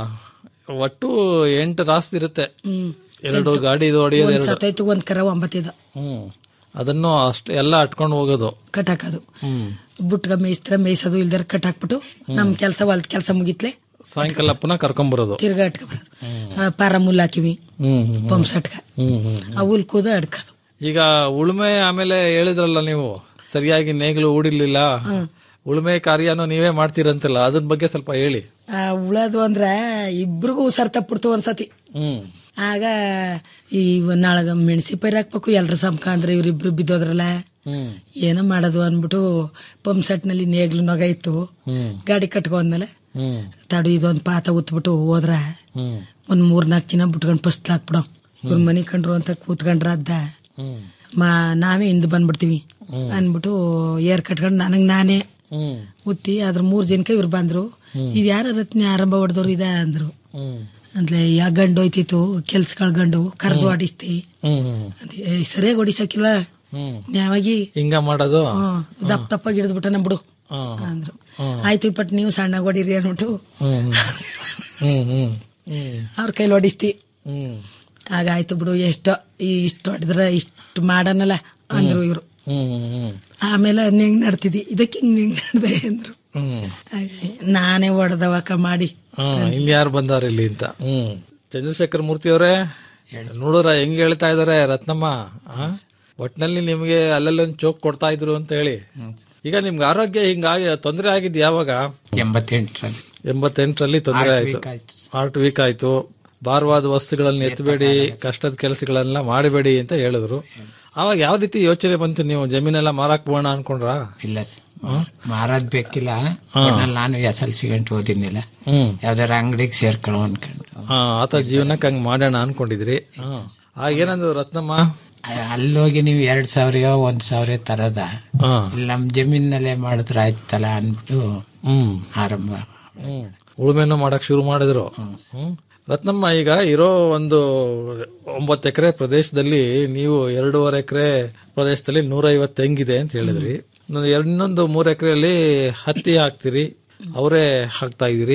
ಒಟ್ಟು ಎಂಟು ರಾಸ್ತಿ ಇರುತ್ತೆ ಹ್ಮ್ ಎರಡು ಗಾಡಿ ಹೊಡೆಯೋದು ಒಂದ್ ಎರಡು ಸತ್ತೈತು ಒಂದ್ ಕರ ಒಂಬತ್ತಿದ ಹ್ಮ್ ಅದನ್ನು ಅಷ್ಟು ಎಲ್ಲ ಅಟ್ಕೊಂಡು ಹೋಗೋದು ಕಟ್ಟಾಕೋದು ಹ್ಮ್ ಬುಟ್ಗ ಮೇಯಿಸ್ತಾರ ಮೇಯ್ಸೋದು ಇಲ್ದಾರ ಕಟ್ಟಾಕ್ಬಿಟ್ಟು ನಮ್ ಕೆಲ್ಸ ಹೊಲ್ದ ಕೆಲ್ಸ ಮುಗಿತ್ಲೆ ಸಾಯಂಕಾಲ ಪುನಃ ಕರ್ಕೊಂಬರೋದು ತಿರ್ಗಾ ಅಟ್ಕ ಬರೋದು ಆ, ಪಾರ ಮುಲ್ ಹಾಕಿವಿ ಹ್ಮ್ ಹ್ಮ್ ಪಂಪ್ ಸಟ್ಕ ಹ್ಮ್ ಹ್ಮ್ ಆ ಹುಲ್ ಕೂದ ಅಡ್ಕೋದು ಈಗ ಉಳುಮೆ ಆಮೇಲೆ ಹೇಳಿದ್ರಲ್ಲ ನೀವು ಸರಿಯಾಗಿ ನೇಗಿಲು ಊಡಿರ್ಲಿಲ್ಲ ಉಳುಮೆ ಕಾರ್ಯನೂ ನೀವೇ ಮಾಡ್ತೀರಂತಲ್ಲ ಅದ್ರ ಬಗ್ಗೆ ಸ್ವಲ್ಪ ಹೇಳಿ ಆ ಉಳೋದು ಅಂದ್ರ ಇಬ್ರಿಗೂ ಹುಷಾರ್ ತಪ್ಪಿಡ್ತು ಒಂದ್ಸತಿ ಹ್ಮ್ ಆಗ ಈ ನಾಳಗ ಮೆಣಸಿ ಪೈರ್ ಹಾಕ್ಬೇಕು ಎಲ್ರ ಸಮಕ ಅಂದ್ರೆ ಇವ್ರಿಬ್ರು ಬಿದ್ದೋದ್ರಲ್ಲ ಹ್ಮ್ ಏನೋ ಮಾಡೋದು ಅನ್ಬಿಟ್ಟು ಪಂಪ್ ಸೆಟ್ ನಲ್ಲಿ ನೇಗ್ಲು ನೊಗ ಇತ್ತು ಹ್ಮ್ ಗಾಡಿ ಕಟ್ಕೊಂಡ್ಮೇಲೆ ಹ್ಮ್ ತಡು ಇದೊಂದ್ ಪಾತ ಉತ್ಬಿಟ್ಟು ಹೋದ್ರ ಹ್ಮ್ ಒಂದ್ ಮೂರ್ ನಾಲ್ಕು ದಿನ ಬಿಟ್ಕೊಂಡ್ ಫಸ್ಟ್ ಹಾಕ್ಬಿಡೋ ಇವ್ರ ಮನಿ ಕಂಡ್ರು ಅಂತ ಕೂತ್ಕೊಂಡ್ರ ಅದ್ದ ಹ್ಮ್ ಮಾ ನಾವೇ ಹಿಂದ್ ಬಂದ್ಬಿಡ್ತೀವಿ ಹ್ಮ್. ಅನ್ಬಿಟ್ಟು ಏರ್ ಕಟ್ಕೊಂಡ್ ನನಗ್ ನಾನೇ ಹ್ಮ್ ಉತ್ತಿ ಅದ್ರ ಮೂರ್ ಜನಕ್ಕೆ ಇವ್ರು ಬಂದ್ರು ಹ್ಮ್. ಇದು ಯಾರ ರತ್ನ ಆರಂಭ ಹೊಡೆದವ್ರು ಇದ ಅಂದ್ರು ಹ್ಮ್ ಅಂದ್ರೆ ಯಾ ಗಂಡು ಹೋಯ್ತಿತ್ತು ಕೆಲ್ಸಗಳ ಗಂಡು ಕರ್ದು ಹ್ಮ್. ಆಡಿಸ್ತಿ ಹ್ಮ್ ಹ್ಮ್ ಅದೇ, ಏ, ಸರಿಯಾಗಿ ಹೊಡಿಸಕ್ಕಿಲ್ವಾ ಹ್ಮ್ ನ್ಯಾವಾಗಿ ಹಿಂಗ ಮಾಡೋದು ಹ್ಮ್, ದಪ್ಪ ದಪ್ಪಾಗಿ ಹಿಡಿದ್ಬಿಟ್ಟ ನಮ್ ಬಿಡು ಹ್ಮ್ ಅಂದ್ರು ಹ್ಮ್. ಆಯ್ತು ಇಪ್ಪಟ್ ನೀವು ಸಣ್ಣ ಹೊಡೀರಿ ಅನ್ಬಿಟ್ಟು ಹ್ಮ್ ಹ್ಮ್ ಹ್ಮ್ ಹ್ಮ್ ಅವ್ರ ಕೈಲಿ ಹೊಡಿಸ್ತಿ ಹ್ಮ್ ಆಗ ಆಯ್ತು ಬಿಡು ಎಷ್ಟೋ ಈ ಇಷ್ಟು ಹೊಡೆದ್ರ ಇಷ್ಟು ಮಾಡನಲ್ಲ ಅಂದ್ರು ಇವ್ರು ಹ್ಮ್ ಹ್ಮ್ ಆಮೇಲೆ ಹೆಂಗ್ ನಡ್ತಿದ್ದಿ ಇದಕ್ಕೆ ಹಿಂಗ್ ಹಿಂಗ್ ನಡ್ದೆ ಅಂದ್ರು ಹ್ಮ್ ಹಾಗೆ ನಾನೇ ಹೊಡೆದವಕ ಮಾಡಿ ಹ್ಮ್ ಇಲ್ಲಿ ಯಾರು ಬಂದಾರ ಇಲ್ಲಿ ಅಂತ ಹ್ಮ್ ಚಂದ್ರಶೇಖರ್ ಮೂರ್ತಿ ಅವರೇ ನೋಡಿದ್ರ ಹೆಂಗ್ ಹೇಳ್ತಾ ಇದಾರೆ ರತ್ನಮ್ಮ ಆ? ಒಟ್ನಲ್ಲಿ ನಿಮ್ಗೆ ಅಲ್ಲಲ್ಲೊಂದ್ ಚೋಕ್ ಕೊಡ್ತಾ ಇದ್ರು ಅಂತ ಹೇಳಿ ಈಗ ನಿಮ್ಗೆ ಆರೋಗ್ಯ ಹಿಂಗಾಗಿ ತೊಂದರೆ ಆಗಿದ್ ಯಾವಾಗ ಎಂಬತ್ತೆಂಟರಲ್ಲಿ ಎಂಬತ್ತೆಂಟರಲ್ಲಿ ತೊಂದರೆ Heart ಆಯ್ತು weak ಆಯ್ತು. ಹಾರ್ಟ್ ವೀಕ್ ಆಯ್ತು ಭಾರವಾದ ವಸ್ತುಗಳನ್ನ ಎತ್ತಬೇಡಿ ಕಷ್ಟದ ಕೆಲಸಗಳನ್ನ ಮಾಡಬೇಡಿ ಅಂತ ಹೇಳಿದ್ರು ಅವಾಗ ಯಾವ ರೀತಿ ಯೋಚನೆ ಬಂತು ನೀವು ಜಮೀನೆಲ್ಲ ಮಾರಾಕ್ ಬೋಣ ಅನ್ಕೊಂಡ್ರ ಇಲ್ಲ ಮಾರೋದ್ ಬೇಕಿಲ್ಲ ಹಾ. ಒಟ್ನಲ್ಲಿ ನಾನು ಎಸ್ ಎಲ್ ಸಿ ಗಂಟು ಓದಿನಿಲ್ಲ ಹ್ಮ್ ಯಾವ್ದಾರ ಅಂಗಡಿಗೆ ಸೇರ್ಕೊಳ್ಳೋ ಅನ್ಕೊಂಡು ಹಾ ಆತ ಜೀವನಕ್ಕೆ ಹಂಗ್ ಮಾಡೋಣ ಅನ್ಕೊಂಡಿದ್ರಿ ಹಾ ಆಗೇನಂದ್ರು ರತ್ನಮ್ಮ ಅ- ಅಲ್ಲೋಗಿ ನೀವು ಎರಡ್ ಸಾವಿರ ಒಂದ್ ಸಾವಿರ ತರದ ಹಾ ಇಲ್ಲಿ ನಮ್ ಜಮೀನಲ್ಲೇ ಮಾಡಿದ್ರ ಆಯ್ತಲ್ಲ ಅನ್ಬಿಟ್ಟು ಹ್ಮ್ ಆರಂಭ ಹ್ಮ್ ಉಳುಮೆನೂ ಮಾಡಕ್ ಶುರು ಮಾಡಿದ್ರು ಹ್ಮ್ ರತ್ನಮ್ಮ ಈಗ ಇರೋ ಒಂದು ಒಂಬತ್ತು ಎಕರೆ ಪ್ರದೇಶದಲ್ಲಿ ನೀವು ಎರಡೂವರೆ ಎಕರೆ ಪ್ರದೇಶದಲ್ಲಿ ನೂರೈವತ್ತು ತೆಂಗಿದೆ ಅಂತ ಹೇಳಿದ್ರಿ ಇನ್ನೊಂದು ಎರಡ್- ಇನ್ನೊಂದು ಮೂರ್ ಎಕರೆಯಲ್ಲಿ ಹತ್ತಿ ಹಾಕ್ತಿರಿ ಅವರೇ ಹಾಕ್ತಾ ಇದೀರಿ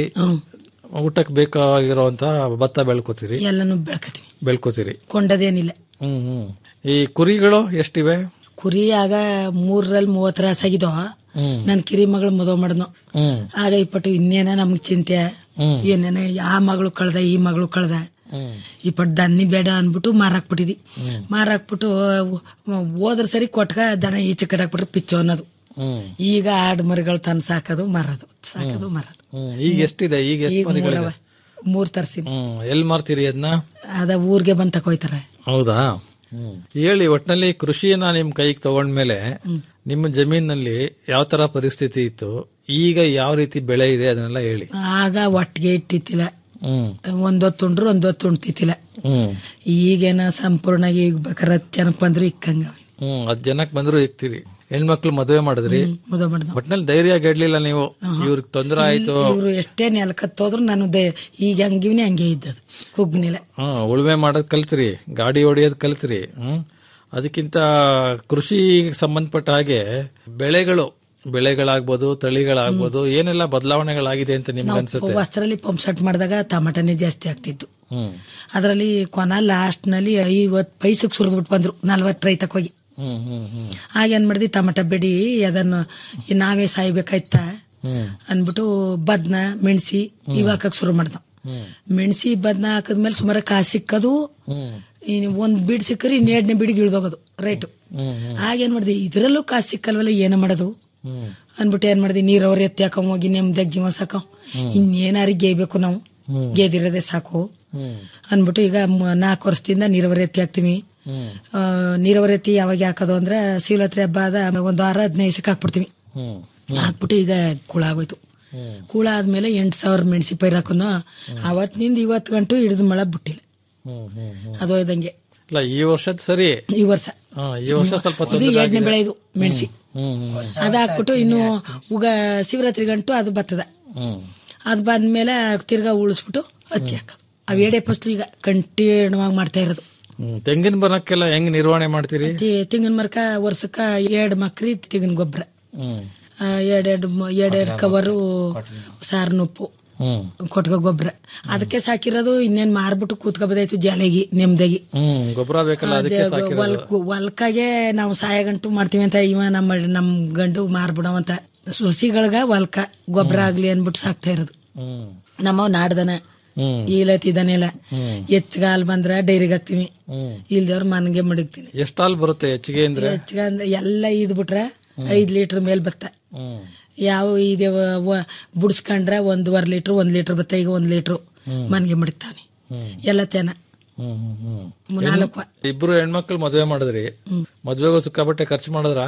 ಊಟಕ್ಕೆ ಬೇಕಾಗಿರುವಂತ ಭತ್ತ ಬೆಳ್ಕೋತೀರಿ ಎಲ್ಲಾನು ಬೆಳ್ಕತೀವಿ ಬೆಳ್ಕೋತೀರಿ ಕೊಂಡದೇನಿಲ್ಲ ಹ್ಮ್ ಹ್ಮ್ ಈ ಕುರಿಗಳು ಎಷ್ಟಿವೆ ಕುರಿ ಆಗ ಮೂರರಲ್ಲಿ ಮೂವತ್ತು ರಾಸ ಆಗಿದೋ ಹ್ಮ್ ನನ್ ಕಿರಿ ಮಗಳು ಮದುವೆ ಮಾಡಿದ್ನು ಹ್ಮ್ ಆಗ ಇಪ್ಪಟ್ಟು ಇನ್ನೇನ ನಮ್ಗ್ ಚಿಂತೆ ಹ್ಮ್. ಏನೇನ ಆ ಮಗಳು ಕಳ್ದ ಈ ಮಗಳು ಕಳ್ದ ಹ್ಮ್ ಇಪ್ಪಟ್ಟು ದನ್ನಿ ಬೇಡ ಅನ್ಬಿಟ್ಟು ಮಾರಾಕ್ಬಿಟ್ಟಿದಿ ಹ್ಮ್. ಮಾರಾಕ್ಬಿಟ್ಟು ಹೋದ್ರ ಸರಿ ಕೊಟ್ಕ ದನ ಈಚೆ ಕಡೆ ಹಾಕ್ಬಿಟ್ರೆ ಪಿಚ್ಚು ಅನ್ನೋದು ಹ್ಮ್ ಈಗ ಆಡು ಮರಿಗಳು ತಂದು ಸಾಕೋದು ಮಾರೋದು ಸಾಕೋದು ಮಾರೋದು ಹ್ಮ್ ಈಗ ಎಷ್ಟಿದೆ ಈಗ ಈಗ ಎಷ್ಟು ಮರಿಗಳಿದೆ ಮೂರವ ಮೂರ್ ತರ್ಸಿನಿ ಹ್ಮ್ ಎಲ್ ಮಾರ್ತೀರಿ ಅದನ್ನ ಅದ ಊರ್ಗೆ ಬಂದ್ ತಕೋಯ್ತಾರ ಹೌದಾ ಹೇಳಿ ಒಟ್ನಲ್ಲಿ ಕೃಷಿಯನ್ನ ನಿಮ್ ಕೈಗೆ ತಗೊಂಡ್ಮೇಲೆ ನಿಮ್ಮ ಜಮೀನಲ್ಲಿ ಯಾವ ತರ ಪರಿಸ್ಥಿತಿ ಇತ್ತು ಈಗ ಯಾವ ರೀತಿ ಬೆಳೆ ಇದೆ ಅದನ್ನೆಲ್ಲ ಹೇಳಿ ಆಗ ಒಟ್ಟಿಗೆ ಇಟ್ಟಿತ್ತಿಲ್ಲ ಹ್ಮ್ ಒಂದೊತ್ತು ಉಂಡ್ರು ಒಂದೊತ್ತು ಉಣ್ತಿತ್ತಿಲ್ಲ ಹ್ಮ್ ಈಗೇನ ಸಂಪೂರ್ಣ ಈಗ ಬೇಕಾರೆ ಜನಕ್ ಬಂದ್ರು ಇಕ್ಕಂಗ ಹ್ಮ್ ಹತ್ ಜನಕ್ ಬಂದ್ರು ಇಕ್ತೀರಿ ಹೆಣ್ಮಕ್ಳು ಮದುವೆ ಮಾಡಿದ್ರಿ ಮದುವೆ ಮಾಡ್ದ ಒಟ್ನಲ್ಲಿ ಧೈರ್ಯ ಗೆಡ್ಲಿಲ್ಲ ನೀವು ಇವ್ರಿಗೆ ತೊಂದರೆ ಆಯ್ತು ಇವ್ರು ಎಷ್ಟೇ ನೆಲಕತ್ತೋದ್ರು ನಾನು ದೇ- ಈಗ ಹಂಗಿವ್ನಿ ಹಂಗೆ ಇದ್ದದು ಕುಗ್ನಿಲ್ಲ ಹ್ಮ್ ಉಳುಮೆ ಮಾಡೋದ್ ಕಲ್ತ್ರಿ ಗಾಡಿ ಹೊಡಿಯೋದ್ ಕಲ್ತ್ರಿ ಹ್ಮ್ ಅದಕ್ಕಿಂತ ಕೃಷಿಗೆ ಸಂಬಂಧಪಟ್ಟ ಹಾಗೆ ಬೆಳೆಗಳು ಬೆಳೆಗಳಾಗ್ಬೋದು ತಳಿಗಳಾಗ್ಬೋದು ಏನೆಲ್ಲ ಬದಲಾವಣೆಗಳಾಗಿದೆ ಅಂತ ನಿಮ್ಗೆ ನಾವು ಅನ್ಸುತ್ತೆ ವಸ್ತ್ರಲ್ಲಿ ಪಂಪ್ ಸೆಟ್ ಮಾಡಿದಾಗ ಟಮಾಟನೇ ಜಾಸ್ತಿ ಆಗ್ತಿತ್ತು ಹ್ಮ್ ಅದರಲ್ಲಿ ಕೊನ ಲಾಸ್ಟ್ ನಲ್ಲಿ ಐವತ್ ಪೈಸಕ್ ಸುರಿದ್ಬಿಟ್ಟು ಬಂದ್ರು ನಲ್ವತ್ ರೈತಕ್ ಹೋಗಿ ಹ್ಮ್ ಹ್ಮ್ ಹ್ಮ್ ಆಗ ಏನ್ ಮಾಡಿದ್ವಿ ಟಮಾಟ ಬೆಡಿ ಅದನ್ನು ಈ ನಾವೇ ಸಾಯ್ಬೇಕಾಯ್ತ ಹ್ಮ್ ಅನ್ಬಿಟ್ಟು ಬದ್ನ ಮೆಣಸಿ ಇವಾಕಕ್ ಶುರು ಮಾಡ್ದ ಹ್ಮ್ ಮೆಣಸಿ ಬದ್ನ ಹಾಕಿದ್ಮೇಲೆ ಸುಮಾರು ಕಾಸು ಸಿಕ್ಕದು ಹ್ಮ್ ಇನ್ನು ಒಂದ್ ಬೀಡ್ ಸಿಕ್ಕರಿ ಇನ್ನೆರಡನೇ ಬೀಡಿಗೆ ಇಳ್ದೋಗೋದು ರೈಟು ಹ್ಮ್ ಹ್ಮ್ ಆಗೇನ್ ಮಾಡಿದೆ ಇದ್ರಲ್ಲೂ ಕಾಸು ಸಿಕ್ಕಲ್ವಲ್ಲ ಏನು ಮಾಡೋದು ಹ್ಮ್ ಅನ್ಬಿಟ್ಟು ಏನ್ ಮಾಡಿದ್ವಿ ನೀರವ್ರ ಎತ್ತಿ ಹಾಕೊಂಡ್ ಹೋಗಿ ನೆಮ್ಮದಾಗ ಜೀವ ಸಾಕೋ ಇನ್ನೇನಾರು ಗೇಯ್ಬೇಕು ನಾವು ಹ್ಮ್. ಗೇದಿರೋದೇ ಸಾಕು ಹ್ಮ್ ಅನ್ಬಿಟ್ಟು ಈಗ ಮ- ನಾಲ್ಕು ವರ್ಷದಿಂದ ನೀರಾವರಿ ಎತ್ತಿ ಹಾಕ್ತಿವಿ ಹ್ಮ್ ಆ, ನೀರಾವರಿ ಎತ್ತಿ ಯಾವಾಗ ಹಾಕೋದು ಅಂದ್ರೆ ಶಿವರಾತ್ರಿ ಹಬ್ಬ ಆದ ಒಂದು ವಾರ ಹದಿನೈದು ದಿವಸಕ್ಕೆ ಹಾಕ್ಬಿಡ್ತೀವಿ ಹ್ಮ್ ಹಾಕ್ಬಿಟ್ಟು ಈಗ ಕೂಳ ಆಗೋಯ್ತು ಹ್ಮ್ ಕೂಳ ಆದ್ಮೇಲೆ ಎಂಟು ಸಾವಿರ ಮೆಣಸಿ ಪೈರ್ ಹಾಕೋನು ಅವತ್ತಿನಿಂದ ಇವತ್ತು ಗಂಟು ಹಿಡಿದು ಮಳೆ ಬಿಟ್ಟಿಲ್ಲ ಹ್ಮ್ ಹ್ಮ್ ಹ್ಮ್ ಅದು ಹೋಯ್ದಂಗೆ ಇಲ್ಲ ಈ ವರ್ಷದ ಸರಿ ಈ ವರ್ಷ ಹಾ ಈ ವರ್ಷ ಸ್ವಲ್ಪ ಇದು ತೊಂದ್ರೆ ಎರಡನೇ ಆಗಿದೆ. ಬೆಳೆ ಇದು ಮೆಣಸಿ ಹ್ಮ್ ಹ್ಮ್ ಅದ ಹಾಕ್ಬಿಟ್ಟು ಇನ್ನು ಉಗ ಶಿವರಾತ್ರಿ ಗಂಟು ಅದು ಬರ್ತದ ಹ್ಮ್ ಅದು ಬಂದ್ಮೇಲೆ ತಿರ್ಗಾ ಉಳಿಸ್ಬಿಟ್ಟು ಅಕ್ಕಿ ಹಾಕೋದು ಅವ್ ಎಡೆ ಫಸ್ಲು ಈಗ ಕಂಟಿನ್ಯೂವಾಗಿ ಮಾಡ್ತಾ ಇರೋದು ಹ್ಮ್ ತೆಂಗಿನ ಬರಕ್ಕೆಲ್ಲ ಹೆಂಗ್ ನಿರ್ವಹಣೆ ಮಾಡ್ತೀರಿ ತಿ- ತೆಂಗಿನ ಮರಕ ವರ್ಷಕ್ಕ ಎರಡ್ ಮಕ್ರಿ ತೆಂಗಿನ ಗೊಬ್ಬರ ಹ್ಮ್ ಎರಡೆರಡು ಎರಡೆರಡು ಕವರು ಸಾರಿನ ಉಪ್ಪು ಹ್ಮ್ ಕೊಟ್ಕ ಗೊಬ್ಬರ ಅದಕ್ಕೆ ಸಾಕಿರೋದು ಇನ್ನೇನ್ ಮಾರ್ಬಿಟ್ಟು ಕೂತ್ಕೋಬೋದಾಯ್ತು ಜಾಲೆಗಿ ನೆಮ್ಮದಾಗಿ ಹ್ಮ್ ಗೊಬ್ಬರ ಬೇಕಲ್ಲ ಅದಕ್ಕೆ ಸಾಕಿರೋದು ಹೊಲ್ಕ್ ಹೊಲ್ಕಾಗೆ ನಾವು ಸಾಯ ಗಂಟು ಮಾಡ್ತೀವಿ ಅಂತ ಇವ ನಮ್ಮ ನಮ್ ಗಂಡು ಮಾರ್ಬಿಡವಂತ ಸೊಸಿಗಳ್ಗ ಹೊಲ್ಕ ಗೊಬ್ಬರ ಆಗ್ಲಿ ಅನ್ಬಿಟ್ಟು ಸಾಕ್ತಾ ಇರೋದು ಹ್ಮ್ ನಮ್ಮ ನಾಡ್ದನ ಹ್ಮ್ ಈಲತ್ತಿದನೆಲ್ಲ ಹ್ಮ್ ಹೆಚ್ಚಗಾಲ್ ಬಂದ್ರ ಡೈರಿಗೆ ಹಾಕ್ತಿವಿ ಹ್ಮ್ ಇಲ್ದವ್ರ ಮನ್ಗೆ ಮಡಗ್ತೀನಿ ಎಷ್ಟ್ ಹಾಲ್ ಬರುತ್ತೆ ಹೆಚ್ಚಿಗೆ ಅಂದ್ರೆ ಹೆಚ್ಚಗ ಅಂದ್ರೆ ಎಲ್ಲ ಇದ್ ಬಿಟ್ರೆ ಐದ್ ಲೀಟರ್ ಮೇಲ್ ಬತ್ತ ಹ್ಮ್ ಯಾವ ಇದೆ ಬುಡ್ಸ್ಕೊಂಡ್ರೆ ಒಂದೂವರೆ ಲೀಟರ್ ಒಂದ್ ಲೀಟರ್ ಬತ್ತ ಈಗ ಒಂದ್ ಲೀಟರ್ ಹ್ಮ್. ಮನ್ಗೆ ಮಡಗ್ತಾನೆ ಹ್ಮ್ ಎಲ್ಲ ತೆನ ಹ್ಮ್ ಹ್ಮ್ ಹ್ಮ್ ನಾಲ್ಕು ಇಬ್ರು ಹೆಣ್ಮಕ್ಳು ಮದ್ವೆ ಮಾಡಿದ್ರಿ ಮದ್ವೆಗೂ ಸಿಕ್ಕಾಪಟ್ಟೆ ಖರ್ಚು ಮಾಡಿದ್ರ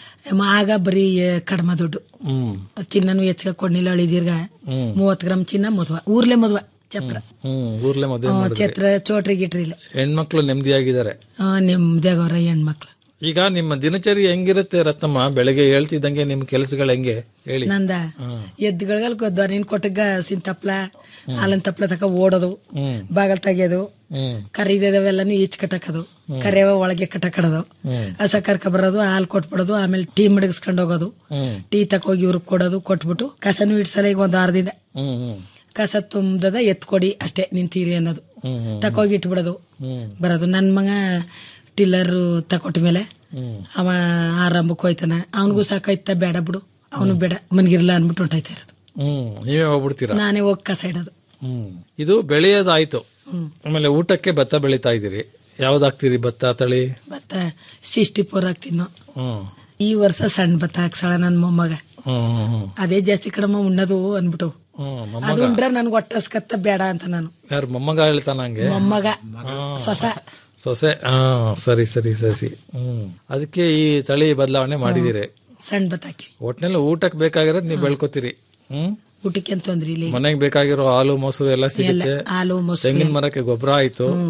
ಆಗ ಬರೀ ಕಡಿಮೆ ದುಡ್ಡು ಹ್ಮ್ ಚಿನ್ನನು ಹೆಚ್ಚಿಗೆ ಕೊಡ್ನಿಲ್ಲ ಅಳಿದೀರ್ಗ ಹ್ಮ್. ಮೂವತ್ ಗ್ರಾಮ್ ಚಿನ್ನ ಮದ್ವ ಊರ್ಲೆ ಮದ್ವ ಚಪ್ರ ಹ್ಮ್ ಊರ್ಲೆ ಮದ್ವೆ ಹ್ಮ್, ಮಾಡಿದ್ರಿ ಛತ್ರ ಚೋಟ್ರಿ ಗಿಟ್ರಿ ಇಲ್ಲ ಹೆಣ್ಮಕ್ಳು ನೆಮ್ಮದಿಯಾಗಿದ್ದಾರೆ ನೆಮ್ಮದಿಯಾಗವ್ರ ಹೆಣ್ಮಕ್ಳು ಈಗ ನಿಮ್ಮ ದಿನಚರಿ ಹೆಂಗಿರುತ್ತೆ ರತ್ನಮ್ಮ ಬೆಳಗ್ಗೆ ಹೇಳ್ತಿದ್ದಂಗೆ ನಿಮ್ ಕೆಲಸಗಳು ಹೆಂಗೆ ಹೇಳಿ ನಂದ ಹ್ಮ್. ಎದ್ದುಗಳ್ಗಲ್ ಗೊದ್ದ ನೀನ್ ಕೊಟ್ಟಗ ಸಿಂತಪ್ಲ ಹಾಲನ್ ತಪ್ಲ ತಕ ಓಡೋದು ಹ್ಮ್ ಬಾಗಲ್ ತೆಗಿಯೋದು ಹ್ಮ್ ಕರಿದವೆಲ್ಲನು ಈಚ್ ಕಟ್ಟಕದು ಕರಿಯವ ಒಳಗೆ ಕಟ್ಟಕಡೋದು ಹ್ಮ್ ಹಸ ಕರ್ಕ ಬರೋದು ಹಾಲು ಕೊಟ್ಬಿಡೋದು ಆಮೇಲೆ ಟೀ ಮಡಗಿಸ್ಕೊಂಡು ಹೋಗೋದು ಹ್ಮ್ ಟೀ ತಕೋಗಿ ಇವ್ರಿಗೆ ಕೊಡೋದು ಕೊಟ್ಬಿಟ್ಟು ಕಸನು ಇಡ್ಸಲ್ಲ ಈಗ ಒಂದ್ ವಾರದಿಂದ ಹ್ಮ್ ಹ್ಮ್ ಕಸ ತುಂಬದ ಎತ್ಕೊಡಿ ಅಷ್ಟೇ ನಿಂತೀರಿ ಅನ್ನೋದು ಹ್ಮ್ ಹ್ಮ್ ತಕೋಗಿ ಇಟ್ಬಿಡೋದು ಹ್ಮ್ ಬರೋದು ನನ್ ಮಗ ಟಿಲ್ಲರ್ ತಕೊಟ್ಟ ಮೇಲೆ ಹ್ಮ್ ಅವ ಆರಂಭಕ್ಕೆ ಹೋಯ್ತಾನ ಅವನಿಗೂ ಸಾಕಾಯ್ತ ಬೇಡ ಬಿಡು ಅವನು ಬೇಡ ಮನ್ಗಿರ್ಲ ಅನ್ಬಿಟ್ಟು ಹೊಂಟಾಯ್ತಾ ಇರೋದು ಹ್ಮ್ ನೀವೇ ಹೋಗ್ಬಿಡ್ತೀರಾ ನಾನೇ ಹೋಗಿ ಕಸ ಇಡೋದು ಹ್ಮ್ ಇದು ಬೆಳೆಯೋದಾಯ್ತು ಹ್ಮ್. ಆಮೇಲೆ ಊಟಕ್ಕೆ ಭತ್ತ ಬೆಳೀತಾ ಇದ್ದೀರಿ ಯಾವ್ದಾಗ್ತೀರಿ ಭತ್ತ ತಳಿ ಭತ್ತ ಸಿಕ್ಸ್ಟಿ ಫೋರ್ ಹಾಕ್ತೀನಿ ನಾವು. ಹ್ಮ್ ಈ ವರ್ಷ ಸಣ್ಣ ಭತ್ತ ಹಾಕ್ಸಳ ನನ್ ಮೊಮ್ಮಗ ಹ್ಮ್ ಹ್ಮ್ ಹ್ಮ್ ಅದೇ ಜಾಸ್ತಿ ಕಡಿಮೆ ಉಣ್ಣದು ಅನ್ಬಿಟ್ಟು ಹ್ಮ್ ಅದು ಮೊಮ್ಮಗ ಉಂಡ್ರೆ ನನ್ಗೆ ಹೊಟ್ಟಸ್ಕತ್ತ ಬೇಡ ಅಂತ ನಾನು ಯಾರು ಮೊಮ್ಮಗ ಹೇಳ್ತಾನ ಹಂಗೆ ಮೊಮ್ಮಗ ಹಾ. ಸೊಸ ಸೊಸೆ ಹಾ ಸರಿ ಸರಿ ಸರಿ ಹ್ಮ್ ಅದಕ್ಕೆ ಈ ತಳಿ ಬದಲಾವಣೆ ಮಾಡಿದಿರಿ ಸಣ್ಣ ಭತ್ತ ಹಾಕಿ ಒಟ್ನಲ್ಲಿ ಊಟಕ್ಕೆ ಬೇಕಾಗಿರೋದ್ ನೀವು ಬೆಳ್ಕೊತೀರಿ ಹ್ಮ್ ಊಟಕ್ಕೆ ಅಂತ ತೊಂದ್ರಿ ಇಲ್ಲಿ ಮನೆಗೆ ಬೇಕಾಗಿರೋ ಹಾಲು ಮೊಸರು ಎಲ್ಲ ಸಿಗುತ್ತೆ ಎಲ್ಲ ಹಾಲು ಮೊಸರು ತೆಂಗಿನ ಮರಕ್ಕೆ ಗೊಬ್ಬರ ಆಯ್ತು ಹ್ಮ್.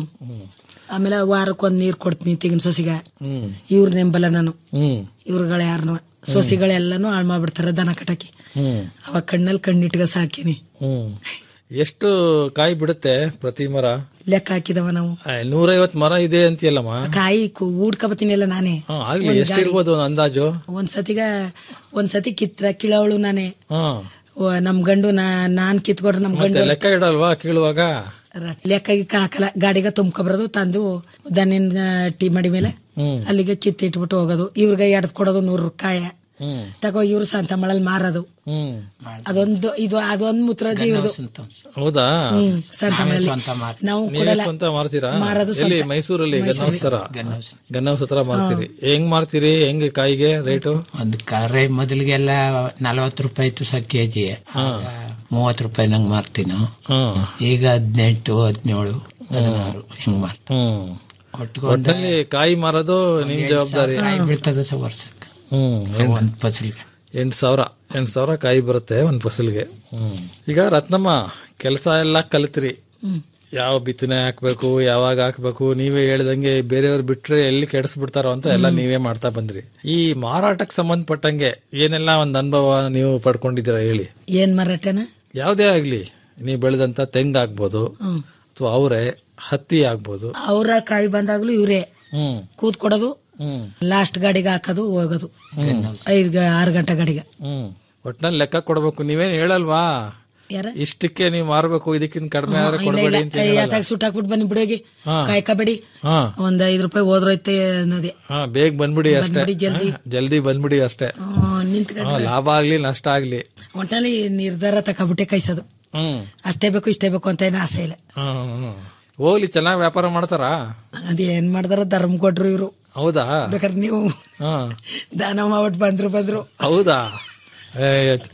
ಆಮೇಲೆ ವಾರಕ್ಕೊಂದ್ ನೀರ್ ಕೊಡ್ತೀನಿ ತೆಗಿನ ಸೊಸಿಗ ಹ್ಮ್ ಇವ್ರ ನೆಂಬಲ್ಲ ನಾನು ಹ್ಮ್ ಇವ್ರುಗಳ ಯಾರನ್ನ ಸೊಸಿಗಳೆಲ್ಲಾನು ಹಾಳು ಮಾಡ್ಬಿಡ್ತಾರ ದನ ಕಟಾಕಿ ಹ್ಮ್ ಅವ ಕಣ್ಣಲ್ಲಿ ಕಣ್ಣಿಟ್ಗ ಸಾಕಿನಿ ಹ್ಮ್ ಎಷ್ಟು ಕಾಯಿ ಬಿಡುತ್ತೆ ಪ್ರತಿ ಮರ ಲೆಕ್ಕ ಹಾಕಿದವ ನಾವು ಆ, ನೂರೈವತ್ ಮರ ಇದೆ ಅಂತೀಯಲ್ಲಮ್ಮ ಕಾಯಿ ಊಡ್ಕಬತ್ತೀನಿಲ್ಲ ನಾನೇ ಹಾ, ಆಗ್ಲಿ ಒಂದ್ ಎಷ್ಟಿರ್ಬೋದು ಒಂದು ಅಂದಾಜು ಒಂದ್ ಸತಿಗ ಒಂದ್ ಸತಿ ಕಿತ್ರ ಕಿಳವಳು ನಾನೇ ಹಾ ಓ, ನಮ್ ಗಂಡು ನಾ ನಾನ್ ಕಿತ್ಕೊಟ್ರೆ ನಮ್ ಮತ್ತೆ ಗಂಡು ಲೆಕ್ಕ ಇಡಲ್ವಾ ಕೀಳುವಾಗ ಲೆಕ್ಕ ಗಿಕ್ಕ ಹಾಕಲ್ಲ ಗಾಡಿಗೆ ತುಂಬ್ಕೊಬರೋದು ತಂದು ದನಿನ ಟೀ ಮಾಡಿ ಮೇಲೆ ಹ್ಮ್ ಅಲ್ಲಿಗೆ ಕಿತ್ತಿಟ್ಬಿಟ್ಟು ಹೋಗೋದು ಇವ್ರಿಗೆ ಎಡ್ದ್ ಕೊಡೋದು ನೂರು ಕಾಯ ಹ್ಮ್ ತಗೋ ಇವ್ರು ಸಂತ ಮಳಲ್ ಮಾರೋದು ಹ್ಮ್ ಅದೊಂದು ಇದು ಅದೊಂದ್ ಮುತ್ರಜಿ ಇವ್ರದು ಹೌದಾ ಹ್ಮ್ ಸಂತ ನಾವೇ ಮಳಲಿ ಸ್ವಂತ ಮಾರ್- ನಾವು ನೀವೇ ಕೊಡಲ್ಲ ಸ್ವಂತ ಮಾರ್ತೀರಾ ಮಾರೋದು ಎಲ್ಲಿ ಸ್ವಂತ. ಮೈಸೂರಲ್ಲಿ ಮೈಸೂರಲ್ಲಿ. ಗನ್ನೌಸ್ ತರ ಗನ್ನೌಸ್ ಹತ್ರ ಮಾರ್ತೀರಿ ಹೆಂಗ್ ಮಾರ್ತೀರಿ ಹೆಂಗ್ ಕಾಯಿಗೆ ರೇಟು ಒಂದು ಕರೆ ಮೊದಲಿಗೆಲ್ಲ ನಲವತ್ತು ರೂಪಾಯಿ ಇತ್ತು ಸರ್ ಕೆಜಿ ಮೂವತ್ತು ರೂಪಾಯಿ ನಂಗೆ ಮಾರ್ತೀನಿ ಹ್ಮ್ ಈಗ ಹದಿನೆಂಟು ಹದಿನೇಳು ಹದಿನಾರು ಹಿಂಗ್ ಮಾರ್ತೀನಿ ಹ್ಮ್ ಒಟ್ಟಿಗೆ ಒಟ್ಟಲ್ಲಿ ಕಾಯಿ ಮಾರೋದು ನಿಮ್ ಜವಾಬ್ದಾರಿ ಕಾಯಿ ಬೀಳ್ತದೆ ಸರ್ ವರ್ಷಕ್ಕೆ ಹ್ಮ್ ಒಂದ್ ಫಸಲಿಗೆ ಎಂಟು ಸಾವಿರ ಎಂಟು ಸಾವಿರ ಕಾಯಿ ಬರುತ್ತೆ ಒಂದ್ ಫಸಲ್ಗೆ ಹ್ಮ್ ಈಗ ರತ್ನಮ್ಮ ಕೆಲಸ ಎಲ್ಲ ಕಲಿತ್ರಿ ಹ್ಮ್. ಯಾವ ಬಿತ್ತನೆ ಹಾಕ್ಬೇಕು ಯಾವಾಗ ಹಾಕ್ಬೇಕು ನೀವೇ ಹೇಳ್ದಂಗೆ ಬೇರೆಯವ್ರು ಬಿಟ್ರೆ ಎಲ್ಲಿ ಕೆಡಿಸ್ಬಿಡ್ತಾರೋ ಅಂತ ಎಲ್ಲ ನೀವೇ ಮಾಡ್ತಾ ಬಂದ್ರಿ ಈ ಮಾರಾಟಕ್ಕೆ ಸಂಬಂಧಪಟ್ಟಂಗೆ ಏನೆಲ್ಲ ಒಂದ್ ಅನುಭವ ನೀವು ಪಡ್ಕೊಂಡಿದ್ದೀರಾ ಹೇಳಿ ಏನ್ ಮರಾಠನ ಯಾವ್ದೇ ಆಗ್ಲಿ ನೀವು ಬೆಳೆದಂತ ತೆಂಗ್ ಆಗ್ಬೋದು ಹ್ಮ್ ಅಥವಾ ಅವರೇ ಹತ್ತಿ ಆಗ್ಬೋದು ಅವ್ರ ಕಾಯಿ ಬಂದಾಗ್ಲೂ ಇವ್ರೇ ಹ್ಮ್ ಕೂತ್ ಕೊಡೋದು ಹ್ಮ್ ಲಾಸ್ಟ್ ಗಾಡಿಗೆ ಹಾಕೋದು ಹೋಗೋದು ಐದ್ ಗ- ಆರು ಗಂಟೆ ಗಾಡಿಗೆ ಹ್ಮ್ ಒಟ್ನಲ್ಲಿ ಲೆಕ್ಕ ಕೊಡ್ಬೇಕು ನೀವೇನ್ ಹೇಳಲ್ವಾ ಯಾರ ಇಷ್ಟಕ್ಕೆ ನೀವು ಮಾರ್ಬೇಕು ಇದಕ್ಕಿಂತ ಕಡಿಮೆ ಆದ್ರೆ ಕೊಡಬೇಡಿ ಅಂತ ಹೇಳಲ್ಲ. ಯಾತಾಗ ಸುಟ್ಟಾಕ್ಬಿಟ್ಟು ಬನ್ನಿ ಬಿಡೋಗಿ ಹಾ. ಕಾಯ್ಕಬೇಡಿ ಹಾ ಒಂದ್ ಐದ್ ರೂಪಾಯಿ ಹೋದ್ರೈತೆ ಅನ್ನೋದೇ ಹಾ ಬೇಗ ಬಂದ್ಬಿಡಿ ಅಷ್ಟೇ ಬಂದ್ಬಿಡಿ ಜಲ್ದಿ. ಹಾ, ಜಲ್ದಿ ಬಂದ್ಬಿಡಿ ಅಷ್ಟೇ ನಿಂತ್ಕೊಂಡ್ರೆ ಹಾ, ಲಾಭ ಆಗ್ಲಿ ನಷ್ಟ ಆಗ್ಲಿ ಒಟ್ಟಲ್ಲಿ ನಿರ್ಧಾರ ತಕೊಬಿಟ್ಟೆ ಕೈಸೋದು ಹ್ಮ್ ಅಷ್ಟೇ ಬೇಕು ಇಷ್ಟೇ ಬೇಕು ಅಂತ ಏನು ಆಸೆ ಇಲ್ಲ ಹ್ಮ್, ಹ್ಮ್. ಹೋಗ್ಲಿ ಚೆನ್ನಾಗಿ ವ್ಯಾಪಾರ ಮಾಡ್ತಾರಾ ಅದೇನ್ ಮಾಡ್ದಾರ ಧರ್ಮ ಕೊಟ್ರು ಇವ್ರು ಹೌದಾ ಬೇಕಾದ್ರೆ ನೀವು ಹಾ ದಾನ ಮಾಡ್ಬಿಟ್ಟು ಬಂದ್ರು ಬಂದ್ರು ಹೌದಾ ಏ,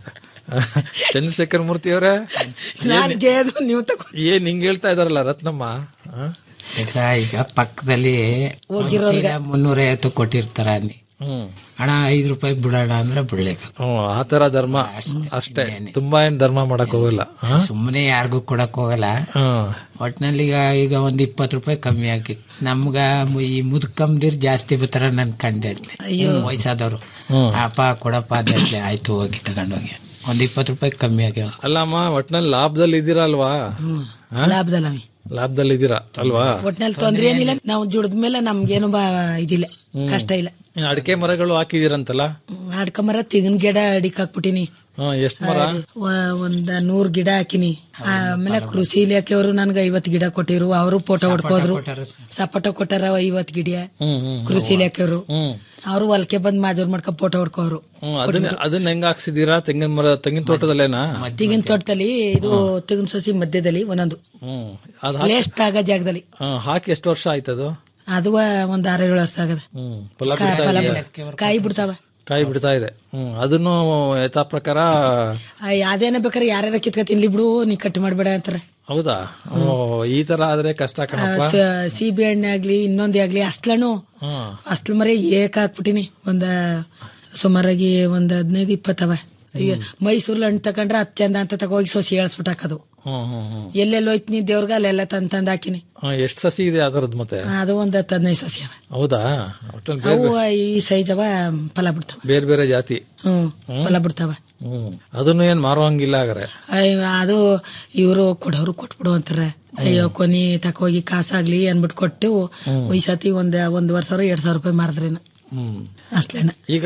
ಚಂದ್ರಶೇಖರ್ ಮೂರ್ತಿ ಅವರೇ ನಾನ್ ಗೇದು ನೀವು ತಗೋ ಏನ್ ಹಿಂಗ್ ಹೇಳ್ತಾ ಇದಾರಲ್ಲ ರತ್ನಮ್ಮ ಹಾ? ಈಗ ಈಗ ಪಕ್ಕದಲ್ಲಿ ಹೋಗಿರೋರ್ಗೆ. ಮುನ್ನೂರೈವತ್ತು ಕೊಟ್ಟಿರ್ತಾರ ಅಲ್ಲಿ ಹ್ಮ್ ಹಣ ಐದು ರೂಪಾಯಿ ಬಿಡೋಣ ಅಂದ್ರೆ ಬಿಡ್ಲೇಬೇಕು ಹ್ಮ್ ಆತರ ಧರ್ಮ ಅಷ್ಟೇ ತುಂಬಾ ಏನ್ ಧರ್ಮ ಮಾಡಕ್ ಹೋಗಲ್ಲ ಹಾ? ಸುಮ್ಮನೆ ಯಾರಿಗೂ ಕೊಡಕ್ ಹೋಗಲ್ಲ ಹ್ಮ್ ಒಟ್ನಲ್ಲಿ ಈಗ ಈಗ ಒಂದ್ ಇಪ್ಪತ್ತು ರೂಪಾಯಿ ಕಮ್ಮಿ ಆಗಿ ನಮ್ಗ ಮು- ಈ ಮುದುಕಂದಿರ್ ಜಾಸ್ತಿ ಬರ್ತಾರ ನನ್ ಕಂಡೆ ವಯಸ್ಸಾದವ್ರು ಹ್ಮ್. ಅಪ್ಪ ಕೊಡಪ್ಪ ಅಂತ ಆಯ್ತು ಹೋಗಿ ತಗೊಂಡೋಗಿ ಒಂದ್ ಇಪ್ಪತ್ತು ರೂಪಾಯಿ ಕಮ್ಮಿ ಆಗ್ಯಾವ ಅಲ್ಲಮ್ಮ ಒಟ್ನಲ್ಲಿ ಲಾಭದಲ್ಲಿ ಇದ್ದೀರಾ ಅಲ್ವಾ ಹಾ? ಲಾಭದಲ್ಲ ಅವಿ. ಲಾಭದಲ್ಲಿ ಇದ್ದೀರಾ ಅಲ್ವಾ ಒಟ್ನಲ್ಲಿ ತೊಂದ್ರೆ ಏನಿಲ್ಲ ನಾವು ಜುಡದ ಮೇಲೆ ನಮ್ಗೇನು ಬಾ ಇದಿಲ್ಲ ಕಷ್ಟ ಇಲ್ಲ ಇನ್ನು ಅಡಿಕೆ ಮರಗಳು ಹಾಕಿದಿರಂತಲ್ಲ ಅಡ್ಕಮರ ತೆಂಗಿನ ಗಿಡ ಅಡಿಕ್ ಹಾಕ್ಬಿಟ್ಟಿನಿ ಹ್ಮ್ ಎಷ್ಟ್ ಮರ ವ- ಒಂದ್ ನೂರ್ ಗಿಡ ಹಾಕಿನಿ ಆಮೇಲೆ ಕೃಷಿ ಇಲಾಖೆಯವರು ನನ್ಗೆ ಐವತ್ ಗಿಡ ಕೊಟ್ಟಿರು ಅವರು ಫೋಟೋ ಹೊಡ್ಕೋದ್ರು ಸಪೋಟ ಕೊಟ್ಟಾರ ಐವತ್ ಗಿಡ ಹ್ಮ್ ಹ್ಮ್ ಕೃಷಿ ಇಲಾಖೆಯವರು ಹ್ಮ್ ಅವರು ಹೊಲಕ್ಕೆ ಬಂದ್ ಮಾಜೂರ್ ಮಾಡ್ಕೊ ಫೋಟೋ ಹೊಡ್ಕೋರು ಹ್ಮ್ ಅದನ್ನ ಅದನ್ನ ಹೆಂಗ್ ಹಾಕ್ಸಿದೀರಾ ತೆಂಗಿನ ಮರ ತೆಂಗಿನ ತೋಟದಲ್ಲೇನಾ ತೆಂಗಿನ ತೋಟದಲ್ಲಿ ಇದು ತೆಂಗಿನ ಸಸಿ ಮಧ್ಯದಲ್ಲಿ ಒಂದೊಂದು ಹ್ಮ್ ಅದ್ ಹಾಕಿ ಲೇಸ್ಟ್ ಆಗ ಜಾಗದಲ್ಲಿ ಹ್ಮ್, ಹಾಕಿ ಎಷ್ಟು ವರ್ಷ ಆಯ್ತದು ಅದು ಒಂದ್ ಆರು ಏಳು ವರ್ಷ ಆಗದ ಹ್ಮ್ ಫಲ ಕಾಯಿ ಬಿಡ್ತಾ ಫಲ ಇದೆಯಾ? ಬಿಡ್- ಕಾಯಿ ಬಿಡ್ತಾವ ಕಾಯಿ ಬಿಡ್ತಾ ಇದೆ ಹ್ಮ್ ಅದನ್ನು ಯಥಾ ಪ್ರಕಾರ ಅದೇನ ಬೇಕಾರೆ ಯಾರ್ಯಾರ ಕಿತ್ಕ ತಿನ್ಲಿ ಬಿಡು ನೀ ಕಟ್ ಮಾಡ್ಬೇಡ ಅಂತಾರೆ ಹೌದಾ ಓ ಈ ತರ ಆದ್ರೆ ಕಷ್ಟ ಕಣಪ್ಪ ಸಿಬಿ ಎಣ್ಣೆ ಆಗ್ಲಿ ಇನ್ನೊಂದೇ ಆಗ್ಲಿ ಅಸ್ಲನು ಹ್ಮ್ ಅಸ್ಲು ಮರೆ ಏಕ್ ಹಾಕ್ಬಿಟ್ಟಿನಿ ಒಂದ ಸುಮಾರಾಗಿ ಒಂದ್ ಹದಿನೈದು ಇಪ್ಪತ್ತವ ಈಗ ಮೈಸೂರಲ್ಲಿ ಹಣ್ಣು ತಕೊಂಡ್ರೆ ಹತ್ತು ಚಂದ ಅಂತ ತಗೋಗಿ ಸೊಸಿ ಹೇಳ್ಸ್ಬಿಟ್ಟು ಹಾಕೋದು ಹ್ಮ್ ಹ್ಮ್ ಹ್ಮ್ ಎಲ್ಲೆಲ್ಲಿ ಹೋಯ್ತೀನಿ ದೇವ್ರಿಗೆ ಅಲ್ಲೆಲ್ಲ ತಂದ್ ತಂದ್ ಹಾಕಿನಿ ಹ್ಮ್, ಎಷ್ಟ್ ಸಸಿ ಇದೆ ಅದರದ್ ಮತ್ತೆ ಅದು ಒಂದ್ ಹತ್ತು ಹದಿನೈದು ಸೊಸಿ ಅವ ಹೌದಾ ಒಟ್ಟಲ್ಲಿ ಬೇರೆ ಅವು ಈ ಸೈಜ್ ಅವ ಫಲ ಬಿಡ್ತಾವ ಬೇರೆ ಬೇರೆ ಜಾತಿ ಹ್ಮ್ ಫಲ ಬಿಡ್ತಾವ ಹ್ಮ್ ಅದನ್ನು ಏನ್ ಮಾರುವಂಗಿಲ್ಲ ಹಾಗಾರೆ ಅಯ್ಯೋ, ಅದು ಇವರು ಕೊಡೋರು ಕೊಟ್ಬಿಡು ಅಂತಾರೆ ಅಯ್ಯೋ ಕೊನಿ ತಕೋಗಿ ಕಾಸಾಗ್ಲಿ ಅನ್ಬಿಟ್ಟು ಕೊಟ್ಟು ಹ್ಮ್. ಈ ಸತಿ ಒಂದ್ ಒಂದೂವರೆ ಸಾವಿರ ಎರಡ್ ಸಾವಿರ ರೂಪಾಯಿ ಮಾರಿದ್ರೇನ ಹ್ಮ್ ಅಸ್ಲೇನ ಈಗ